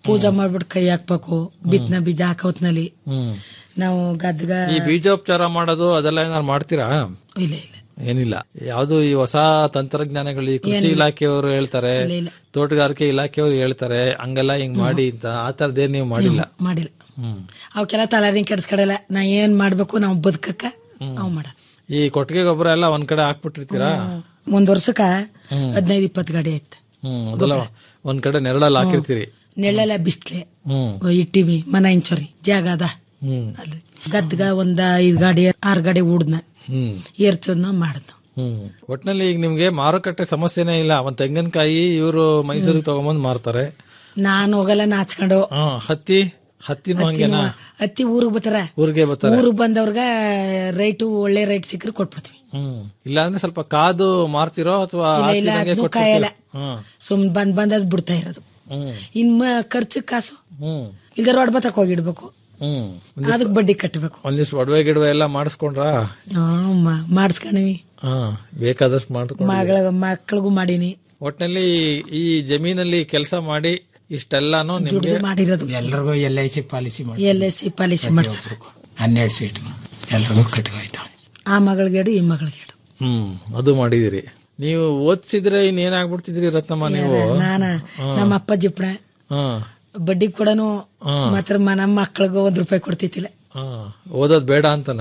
ಪೂಜೆ ಮಾಡ್ಬಿಟ್ಟು ಕೈ ಹಾಕ್ಬೇಕು ಬಿತ್ತನ ಬೀಜ ಹಾಕೋತ್ನಲ್ಲಿ ಹ್ಮ್ ನಾವು ಗದ್ಗ ಈ ಬೀಜೋಪಚಾರ ಮಾಡೋದು ಅದೆಲ್ಲ ಏನಾರು ಮಾಡ್ತೀರಾ ಇಲ್ಲ ಇಲ್ಲ ಏನಿಲ್ಲ ಯಾವ್ದು ಈ ಹೊಸ ತಂತ್ರಜ್ಞಾನಗಳು ಈ ಕೃಷಿ ಏನಿಲ್ಲ. ಇಲಾಖೆಯವರು ಹೇಳ್ತಾರೆ ಇಲ್ಲ, ಇಲ್ಲ. ತೋಟಗಾರಿಕೆ ಇಲಾಖೆಯವರು ಹೇಳ್ತಾರೆ ಹಂಗೆಲ್ಲ ಹಿಂಗ್ ಮಾಡಿ ಅಂತ ಆ ತರದೇನ್ ನೀವು ಮಾಡಿಲ್ಲ ಹ್ಮ್, ಮಾಡಿಲ್ಲ ಹ್ಮ್ ಅವಕ್ಕೆಲ್ಲ ತಲಾರಿಂಗ್ ಕೆಡ್ಸ್ಕೊಡಲ್ಲ ನಾ ಏನ್ ಮಾಡ್ಬೇಕು ನಾವು ಬದುಕಕ್ಕ ಅವ್ ಮಾಡ ಈ ಕೊಟ್ಟಿಗೆ ಗೊಬ್ಬರ ಎಲ್ಲ ಒಂದ್ ಕಡೆ ಹಾಕ್ಬಿಟ್ಟಿರ್ತೀರಾ ಒಂದ್ ವರ್ಷಕ್ಕ ಹ್ಮ್. ಹದಿನೈದು ಇಪ್ಪತ್ತು ಗಾಡಿ ಆಯ್ತು ಹ್ಮ್ ಅದೆಲ್ಲ ಒಂದ್ ಕಡೆ ನೆರಳಲ್ಲಿ ಹಾಕಿರ್ತೀರಿ ನೆಳ್ಳೆಲ್ಲ ಬಿಸ್ಲೆ ಹ್ಮ್ ಇಟ್ಟಿವಿ ಮನ ಇಂಚೋರಿ ಜಾಗ ಅದ ಹ್ಮ್ ಅಲ್ಲಿ ಗದ್ಗ ಒಂದ್ ಐದ್ ಗಾಡಿ ಆರ್ ಗಾಡಿ ಹೂಡ್ನ ಹ್ಮ್ ಏರ್ಚೋದ್ನ ಮಾಡ್ದ ಹ್ಮ್ ಒಟ್ನಲ್ಲಿ ಈಗ ನಿಮ್ಗೆ ಮಾರುಕಟ್ಟೆ ಸಮಸ್ಯೆನೇ ಇಲ್ಲ ಒಂದ್ ತೆಂಗಿನಕಾಯಿ ಇವರು ಮೈಸೂರಿಗೆ ತಗೊಂಬಂದ್ ಮಾರ್ತಾರೆ ನಾನ್ ಹೋಗಲ್ಲ ನಾಚ್ಕೊಂಡು ಹಾ ಹತ್ತಿ ಹತ್ತಿನೂ ಹಂಗೆನಾ ಹತ್ತಿ ಊರಿಗೆ ಬರ್ತಾರ ಊರಿಗೆ ಬರ್ತಾರೆ ಊರಿಗೆ ಬಂದವ್ರಗ ರೈಟು ಒಳ್ಳೆ ರೈಟ್ ಸಿಕ್ಕರೆ ಕೊಟ್ಬಿಡ್ತೀವಿ ಹ್ಮ್ ಇಲ್ಲ ಅಂದ್ರೆ ಸ್ವಲ್ಪ ಕಾದು ಮಾರ್ತಿರೋ ಅಥವಾ ಇಲ್ಲ ಇಲ್ಲ ಅದನ್ನು ಕಾಯಲ್ಲ ಹ್ಮ್ ಸುಮ್ ಬಂದ್ ಬಂದ್ ಅದ್ ಬಿಡ್ತಾ ಇರೋದು ಹ್ಮ್ ಇನ್ ಖರ್ಚು ಕಾಸು ಹ್ಮ್ ಇಲ್ದ ರೋಡ್ ಬತ್ತಕ್ ಹೋಗಿಡ್ಬೇಕು ಹ್ಮ್ ಅದಕ್ ಬಡ್ಡಿ ಕಟ್ಟಬೇಕು ಒಂದಿಷ್ಟು ಒಡವೆ ಗಿಡವೆ ಎಲ್ಲ ಮಾಡಿಸ್ಕೊಂಡ್ರಾ ಮಾಡಿಸ್ಕೊಂಡಿವಿ ಹಾ ಬೇಕಾದಷ್ಟು ಮಾಡ್ಕೊಂಡು ಮಗಳ ಮಕ್ಳಿಗೂ ಮಾಡೀನಿ ಒಟ್ನಲ್ಲಿ ಈ ಜಮೀನಲ್ಲಿ ಕೆಲಸ ಮಾಡಿ ಇಷ್ಟೆಲ್ಲಾನು ನಿಮ್ಗೆ ದುಡ್ದು ಮಾಡಿರೋದು ಎಲ್ರಿಗೂ ಎಲ್ ಐ ಸಿ ಪಾಲಿಸಿ ಮಾಡಿ ಎಲ್ ಎಸ್ ಸಿ ಪಾಲಿಸಿ ಮಾಡ್ಸ ಹನ್ನೆರಡು ಸೀಟ್ ಎಲ್ರಿಗೂ ಕಟ್ಕೋಯ್ತಾವೆ ಆ ಮಗಳಿಗೇಡು ಈ ಮಗಳಿಗೇಡು ಹ್ಮ್ ಅದು ಮಾಡಿದಿರಿ ನೀವು ಓದ್ಸಿದ್ರೆ ಇನ್ನೇನಾಗ್ಬಿಡ್ತಿದ್ರಿ ರತ್ನಮ್ಮ ನೀವು ನಾನ ಹಾ. ನಮ್ಮ ಅಪ್ಪ ಜಿಪ್ಣ ಹಾ ಬಡ್ಡಿ ಕೊಡನು ಹಾ. ಮಾತ್ರ ಮ- ನಮ್ಮ ಮಕ್ಳಿಗೆ ಒಂದ್ ರೂಪಾಯಿ ಕೊಡ್ತಿತ್ತಿಲ್ಲ ಹಾ ಓದೋದ್ ಬೇಡ ಅಂತನ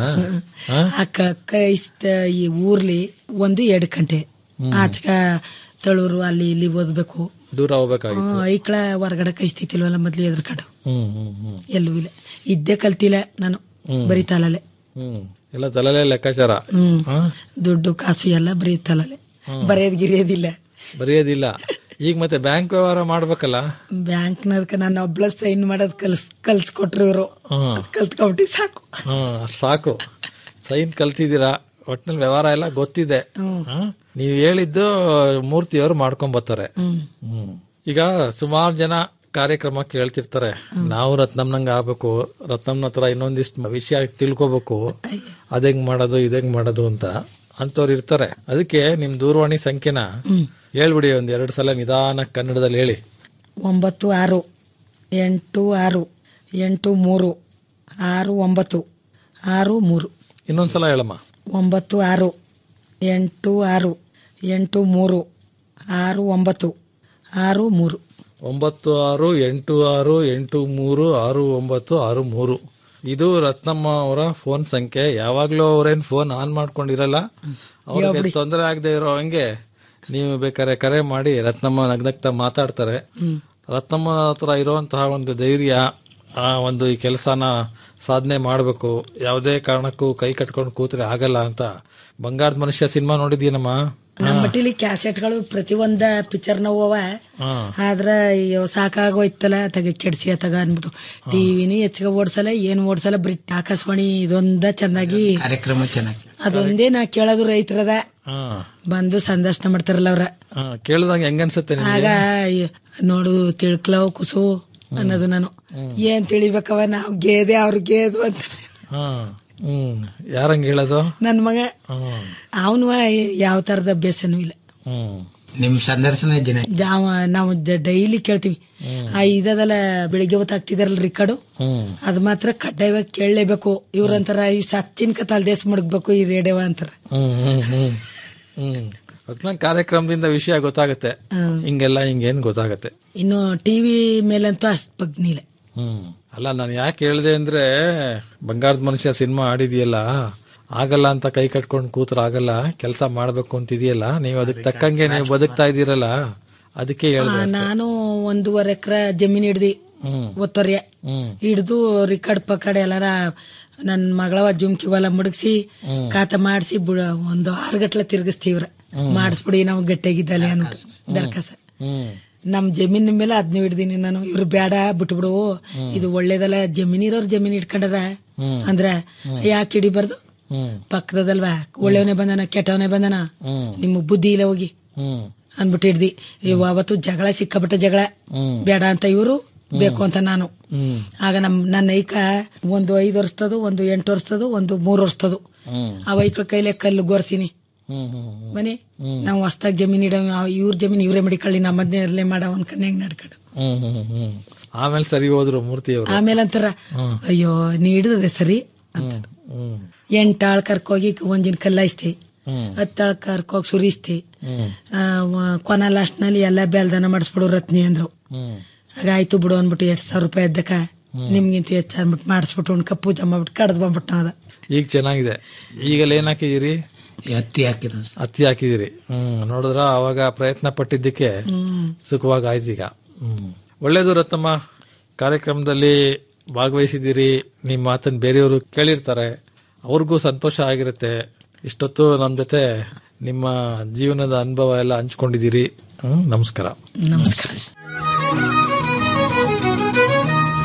ಆ ಕ- ಕೈಸ್ತ ಈ ಊರ್ಲಿ ಒಂದು ಎರಡು ಗಂಟೆ ಆಚಕ ತಳೂರು ಅಲ್ಲಿ ಇಲ್ಲಿ ಓದ್ಬೇಕು ದೂರ ಹೋಗ್ಬೇಕಾಗಿತ್ತು ಐಕ್ಳ ಹೊರಗಡೆ ಕೈಸ್ತಿತ್ತಿಲ್ವಲ್ಲ ಮೊದ್ಲು ಎದ್ರಕಂಡು ಹ್ಮ್ ಹ್ಮ್ ಹ್ಮ್ ಎಲ್ಲೂ ಇಲ್ಲ ಇದ್ದೇ ಕಲ್ತಿಲ್ಲ ನಾನು ಹ್ಮ್. ಬರೀ ತಲಲೆ ಹ್ಮ್ ಎಲ್ಲ ತಲೆಲೆ ಲೆಕ್ಕಾಚಾರ ಹ್ಮ್ ಹಾ? ದುಡ್ಡು ಕಾಸು ಎಲ್ಲ ಬರೀ ತಲಲೆ ಬರೆಯೋದ್ ಗಿರಿಯೋದಿಲ್ಲ ಬರೆಯೋದಿಲ್ಲ ಈಗ ಮತ್ತೆ ಬ್ಯಾಂಕ್ ವ್ಯವಹಾರ ಮಾಡ್ಬೇಕಲ್ಲ ಬ್ಯಾಂಕ್ನದ್ಕ ನಾನು ಒಬ್ಳ ಸೈನ್ ಮಾಡೋದ್ ಕಲ್ಸ್ ಕಲ್ಸ್ಕೊಟ್ರು ಇವರು ಹ್ಮ್ ಕಲ್ತ್ಕೊಂಬಿಟ್ಟು ಸಾಕು ಹ್ಮ್ ಸಾಕು ಸೈನ್ ಕಲ್ತಿದ್ದೀರಾ ಒಟ್ನಲ್ಲಿ ವ್ಯವಹಾರ ಎಲ್ಲ ಗೊತ್ತಿದೆ ಹ್ಮ್. ಹಾ? ನೀವ್ ಹೇಳಿದ್ದು ಮೂರ್ತಿಯವರು ಮಾಡ್ಕೊಂಡ್ ಬರ್ತಾರೆ ಹ್ಮ್ ಹ್ಮ್ ಈಗ ಸುಮಾರು ಜನ ಕಾರ್ಯಕ್ರಮ ಕೇಳ್ತಿರ್ತಾರೆ ನಾವು ರತ್ನಮ್ನಂಗ ಆಗ್ಬೇಕು ರತ್ನಮ್ನ ಹತ್ರ ಇನ್ನೊಂದಿಷ್ಟು ವಿಷಯ ತಿಳ್ಕೊಬೇಕು ಅದೆಂಗ್ ಮಾಡೋದು ಇದೆಂಗ್ ಮಾಡೋದು ಅಂತ ಅಂತವ್ರು ಇರ್ತಾರೆ ಅದಕ್ಕೆ ನಿಮ್ ದೂರವಾಣಿ ಸಂಖ್ಯೆನ ಹೇಳ್ಬಿಡಿ ಒಂದ್ ಎರಡು ಸಲ ನಿಧಾನ ಕನ್ನಡದಲ್ಲಿ ಹೇಳಿ ಒಂಬತ್ತು ಆರು ಎಂಟು ಆರು ಎಂಟು ಮೂರು ಆರು ಒಂಬತ್ತು ಆರು ಮೂರು ಇನ್ನೊಂದ್ಸಲ ಹೇಳಮ್ಮ ಒಂಬತ್ತು ಆರು ಎಂಟು ಆರು ಎಂಟು ಮೂರು ಆರು ಒಂಬತ್ತು ಆರು ಮೂರು ಒಂಬತ್ತು ಆರು ಎಂಟು ಆರು ಎಂಟು ಮೂರು ಆರು ಒಂಬತ್ತು ಆರು ಮೂರು ಇದು ರತ್ನಮ್ಮ ಅವರ ಫೋನ್ ಸಂಖ್ಯೆ ಯಾವಾಗ್ಲೂ ಅವ್ರೇನ್ ಫೋನ್ ಆನ್ ಮಾಡ್ಕೊಂಡಿರಲ್ಲ ಅವ್ರಿಗೆ ತೊಂದರೆ ಆಗದೆ ಇರೋ ಹಂಗೆ ನೀವು ಬೇಕಾದ್ರೆ ಕರೆ ಮಾಡಿ ರತ್ನಮ್ಮ ನಗ್ನಗ್ತಾ ಮಾತಾಡ್ತಾರೆ ರತ್ನಮ್ಮ ಹತ್ರ ಇರುವಂತಹ ಒಂದು ಧೈರ್ಯ ಆ ಒಂದು ಈ ಕೆಲಸನ ಸಾಧನೆ ಮಾಡಬೇಕು ಯಾವುದೇ ಕಾರಣಕ್ಕೂ ಕೈ ಕಟ್ಕೊಂಡು ಕೂತ್ರೆ ಆಗಲ್ಲ ಅಂತ ಬಂಗಾರದ ಮನುಷ್ಯ ಸಿನಿಮಾ ನೋಡಿದ್ಯೇನಮ್ಮ ನಮ್ಮ ಮಟ್ಟಿಲಿ ಕ್ಯಾಸೆಟ್ಗಳು ಪ್ರತಿಯೊಂದ ಪಿಕ್ಚರ್ ನೋವ ಹಾ ಆದ್ರ ಅಯ್ಯೋ ಸಾಕಾಗೋಯ್ತಲ್ಲ ತಗ ಕೆಡ್ಸಿ ತಗ ಅನ್ಬಿಟ್ಟು ಟಿವಿನಿ ಹೆಚ್ಚಿಗೆ ಓಡ್ಸಲ್ಲ ಏನ್ ಓಡ್ಸಲ್ಲ ಬರೀ ಆಕಾಶವಾಣಿ ಇದೊಂದ ಚೆನ್ನಾಗಿ ಕಾರ್ಯಕ್ರಮ ಚೆನ್ನಾಗಿ ಅದೊಂದೇ ನಾ ಕೇಳೋದು ರೈತರದ ಹಾ ಬಂದು ಸಂದರ್ಶನ ಮಾಡ್ತಾರಲ್ಲ ಅವ್ರ ಹಾ ಕೇಳ್ದಂಗೆ ಹೆಂಗನ್ಸುತ್ತೆ ನಿಮ್ಗೆ ಆಗ ಅಯ್ಯೋ, ನೋಡು ತಿಳ್ಕ್ಲವ್ ಕುಸು ಅನ್ನೋದು ನಾನು ಏನ್ ತಿಳಿಬೇಕವ ನಾವು ಗೇದೆ ಅವ್ರ ಗೇದು ಅಂತ ಹಾ ಹ್ಮ್ ಯಾರಂಗ್ ಹೇಳೋದು ನನ್ ಮಗ ಹ್ಮ್ ಅವನು ಯಾವ ತರದ ಅಭ್ಯಾಸನೂ ಇಲ್ಲ ಹ್ಮ್ ನಿಮ್ ಸಂದರ್ಶನ ಜನ ಜಾವ ನಾವು ಡೈಲಿ ಕೇಳ್ತೀವಿ ಆ ಇದದಲ್ಲ ಬೆಳಿಗ್ಗೆ ಹೊತ್ತಾಗ್ತಿದಾರಲ್ಲ ರಿಕಾರ್ಡು ಹ್ಮ್ ಅದ್ ಮಾತ್ರ ಕಡ್ಡಾಯವಾಗಿ ಕೇಳಲೇಬೇಕು ಇವ್ರಂತಾರ ಈ ಸಚ್ಚಿನ ಕತಾಲ್ ದೇಶ ಮಡಗ್ಬೇಕು ಈ ರೇಡಿಯೋ ಅಂತಾರ ಹ್ಮ್ ಹ್ಮ್ ಹ್ಮ್ ಹ್ಮ್ ಒಟ್ನಲ್ಲಿ ಕಾರ್ಯಕ್ರಮದಿಂದ ವಿಷಯ ಗೊತ್ತಾಗತ್ತೆ ಹ್ಮ್. ಹಿಂಗೆಲ್ಲ ಹಿಂಗೇನ್ ಗೊತ್ತಾಗತ್ತೆ ಇನ್ನು ಟಿವಿ ಮೇಲಂತೂ ಅಷ್ಟ್ ಬಗ್ನಿಲ್ಲ ಹ್ಮ್ ಅಲ್ಲ ನಾನು ಯಾಕೆ ಹೇಳ್ದೆ ಅಂದ್ರೆ ಬಂಗಾರದ ಮನುಷ್ಯ ಸಿನಿಮಾ ಆಡಿದ್ಯಲ್ಲ ಆಗಲ್ಲ ಅಂತ ಕೈ ಕಟ್ಕೊಂಡು ಕೂತ್ರ ಆಗಲ್ಲ ಕೆಲಸ ಮಾಡ್ಬೇಕು ಅಂತಿದೆಯಲ್ಲ ನೀವು ಅದಕ್ಕೆ ತಕ್ಕಂಗೆ ನೀವು ಬದುಕ್ತಾ ಇದೀರಲ್ಲ ಅದಕ್ಕೆ ಆ, ಹೇಳ್ದೆ ನಾನು ಒಂದೂವರೆ ಎಕರೆ ಜಮೀನ್ ಹಿಡ್ದಿ ಹ್ಮ್ ಒತ್ತೊರ್ಯ ಹ್ಮ್ ಹಿಡ್ದು ರಿಕಾರ್ಡ್ ಪಕಾಡ್ ಎಲ್ಲಾರ ನನ್ ಮಗಳವ ಜುಮ್ಕಿ ಹೊಲ ಮುಡುಗ್ಸಿ ಹ್ಮ್. ಕಾತ ಮಾಡಿಸಿ ಒಂದು ಆರು ಗಟ್ಲೆ ತಿರ್ಗಿಸ್ತೀವ್ರ ಮಾಡಿಸ್ಬಿಡಿ ನಾವು ಗಟ್ಟಿಯಾಗಿದ್ದಲೆ ಅನ್ಬಿಟ್ಟು ದರ್ಕಸ ಹ್ಮ್ ನಮ್ ಜಮೀನ್ ಮೇಲೆ ಅದ್ನ ಹಿಡ್ದೀನಿ ನಾನು ಇವ್ರು ಬೇಡ ಬಿಟ್ಬಿಡು ಇದು ಒಳ್ಳೇದಲ್ಲ ಜಮೀನ್ ಇರೋರ್ ಜಮೀನ್ ಇಟ್ಕೊಂಡಾರ ಹ್ಮ್. ಅಂದ್ರ ಯಾಕೆ ಹಿಡಿಬಾರ್ದು ಹ್ಮ್ ಪಕ್ಕದಲ್ವಾ ಒಳ್ಳೆಯವನೇ ಬಂದನ ಕೆಟ್ಟವನೇ ಬಂದನ ಹ್ಮ್ ನಿಮಗ್ ಬುದ್ಧಿ ಇಲ್ಲ ಹೋಗಿ ಹ್ಮ್ ಅನ್ಬಿಟ್ಟು ಹಿಡ್ದಿ ಇವ್ ಅವತ್ತು ಜಗಳ ಸಿಕ್ಕಾಪಟ್ಟ ಜಗಳ ಹ್ಮ್ ಬೇಡ ಅಂತ ಇವರು ಬೇಕು ಅಂತ ನಾನು ಹ್ಮ್ ಆಗ ನಮ್ ನನ್ನ ಐಕ ಒಂದು ಐದು ವರ್ಷದದು ಒಂದು ಎಂಟು ವರ್ಷದದು ಒಂದು ಮೂರು ವರ್ಷದದು ಹ್ಮ್ ಆ ಐಕ್ಳ ಕೈಲೆ ಕಲ್ಲು ಗೋರ್ಸಿನಿ ಹ್ಮ್ ಹ್ಮ್ ಹ್ಮ್ ಮನೆ ನಾವು ಹೊಸ್ದಾಗ್ ಜಮೀನ್ ಇಡ ಇವ್ರ ಜಮೀನ್ ಇವ್ರೇ ಮಡಿಕೊಳ್ಳಿ ನಮ್ಮದ್ನೇ ಇರ್ಲೇ ಮಾಡ ಒಂದ್ ಕಣ್ಣೆ ನಡ್ಕೊಂಡು ಹ್ಮ್ ಹ್ಮ್ ಹ್ಮ್ ಆಮೇಲೆ ಸರಿ ಹೋದ್ರು ಮೂರ್ತಿಯವರು ಆಮೇಲೆ ಅಂತಾರ ಅಯ್ಯೋ ನೀ ಹಿಡಿದದೆ ಸರಿ ಹ್ಮ್ ಹ್ಮ್ ಎಂಟಾಳ್ ಕರ್ಕೋಗಿ ಒಂದಿನ ಕಲ್ಲಾಯಿಸ್ತಿ ಹ್ಮ್ ಹತ್ತಾಳ್ ಕರ್ಕೋಗಿ ಸುರಿಸ್ತಿ ಹ್ಮ್ ಆ, ವ- ಕೊನ ಲಾಸ್ಟ್ ನಲ್ಲಿ ಎಲ್ಲ ಬೆಲ್ದನ ಮಾಡಿಸ್ಬಿಡು ರತ್ನಿ ಅಂದ್ರು ಹ್ಮ್ ಆಗ ಆಯ್ತು ಬಿಡು ಅಂದ್ಬಿಟ್ಟು ಎರಡ್ ಸಾವಿರ ರೂಪಾಯಿ ಎದ್ದಕ ನಿಮ್ಗಿಂತ ಹೆಚ್ಚು ಅಂದ್ಬಿಟ್ಟು ಮಾಡಿಸ್ಬಿಟ್ಟು ಉಣ್ಕ ಪೂಜೆ ಮಾಡ್ಬಿಟ್ಟು ಕಡ್ದು ಬಂದ್ಬಿಟ್ಟು ಅದ ಈಗ ಚೆನ್ನಾಗಿದೆ ಈಗಲ್ಲ ಏನ್ ಹಾಕಿದಿರಿ ಹತ್ತಿ ಹಾಕಿರೋ ಹತ್ತಿ ಹಾಕಿದಿರಿ ಹ್ಮ್ ನೋಡಿದ್ರ ಅವಾಗ ಪ್ರಯತ್ನ ಪಟ್ಟಿದ್ದಕ್ಕೆ ಹ್ಮ್ ಸುಖವಾಗಿ ಆಯ್ತು ಈಗ ಹ್ಮ್ ಒಳ್ಳೇದು ರತ್ನಮ್ಮ ಕಾರ್ಯಕ್ರಮದಲ್ಲಿ ಭಾಗವಹಿಸಿದ್ದೀರಿ ನಿಮ್ಮ ಮಾತನ್ನ ಬೇರೆಯವರು ಕೇಳಿರ್ತಾರೆ ಅವ್ರಿಗೂ ಸಂತೋಷ ಆಗಿರುತ್ತೆ ಇಷ್ಟೊತ್ತು ನಮ್ಮ ಜೊತೆ ನಿಮ್ಮ ಜೀವನದ ಅನುಭವ ಎಲ್ಲ ಹಂಚ್ಕೊಂಡಿದ್ದೀರಿ ಹ್ಮ್ ನಮಸ್ಕಾರ ನಮಸ್ಕಾರ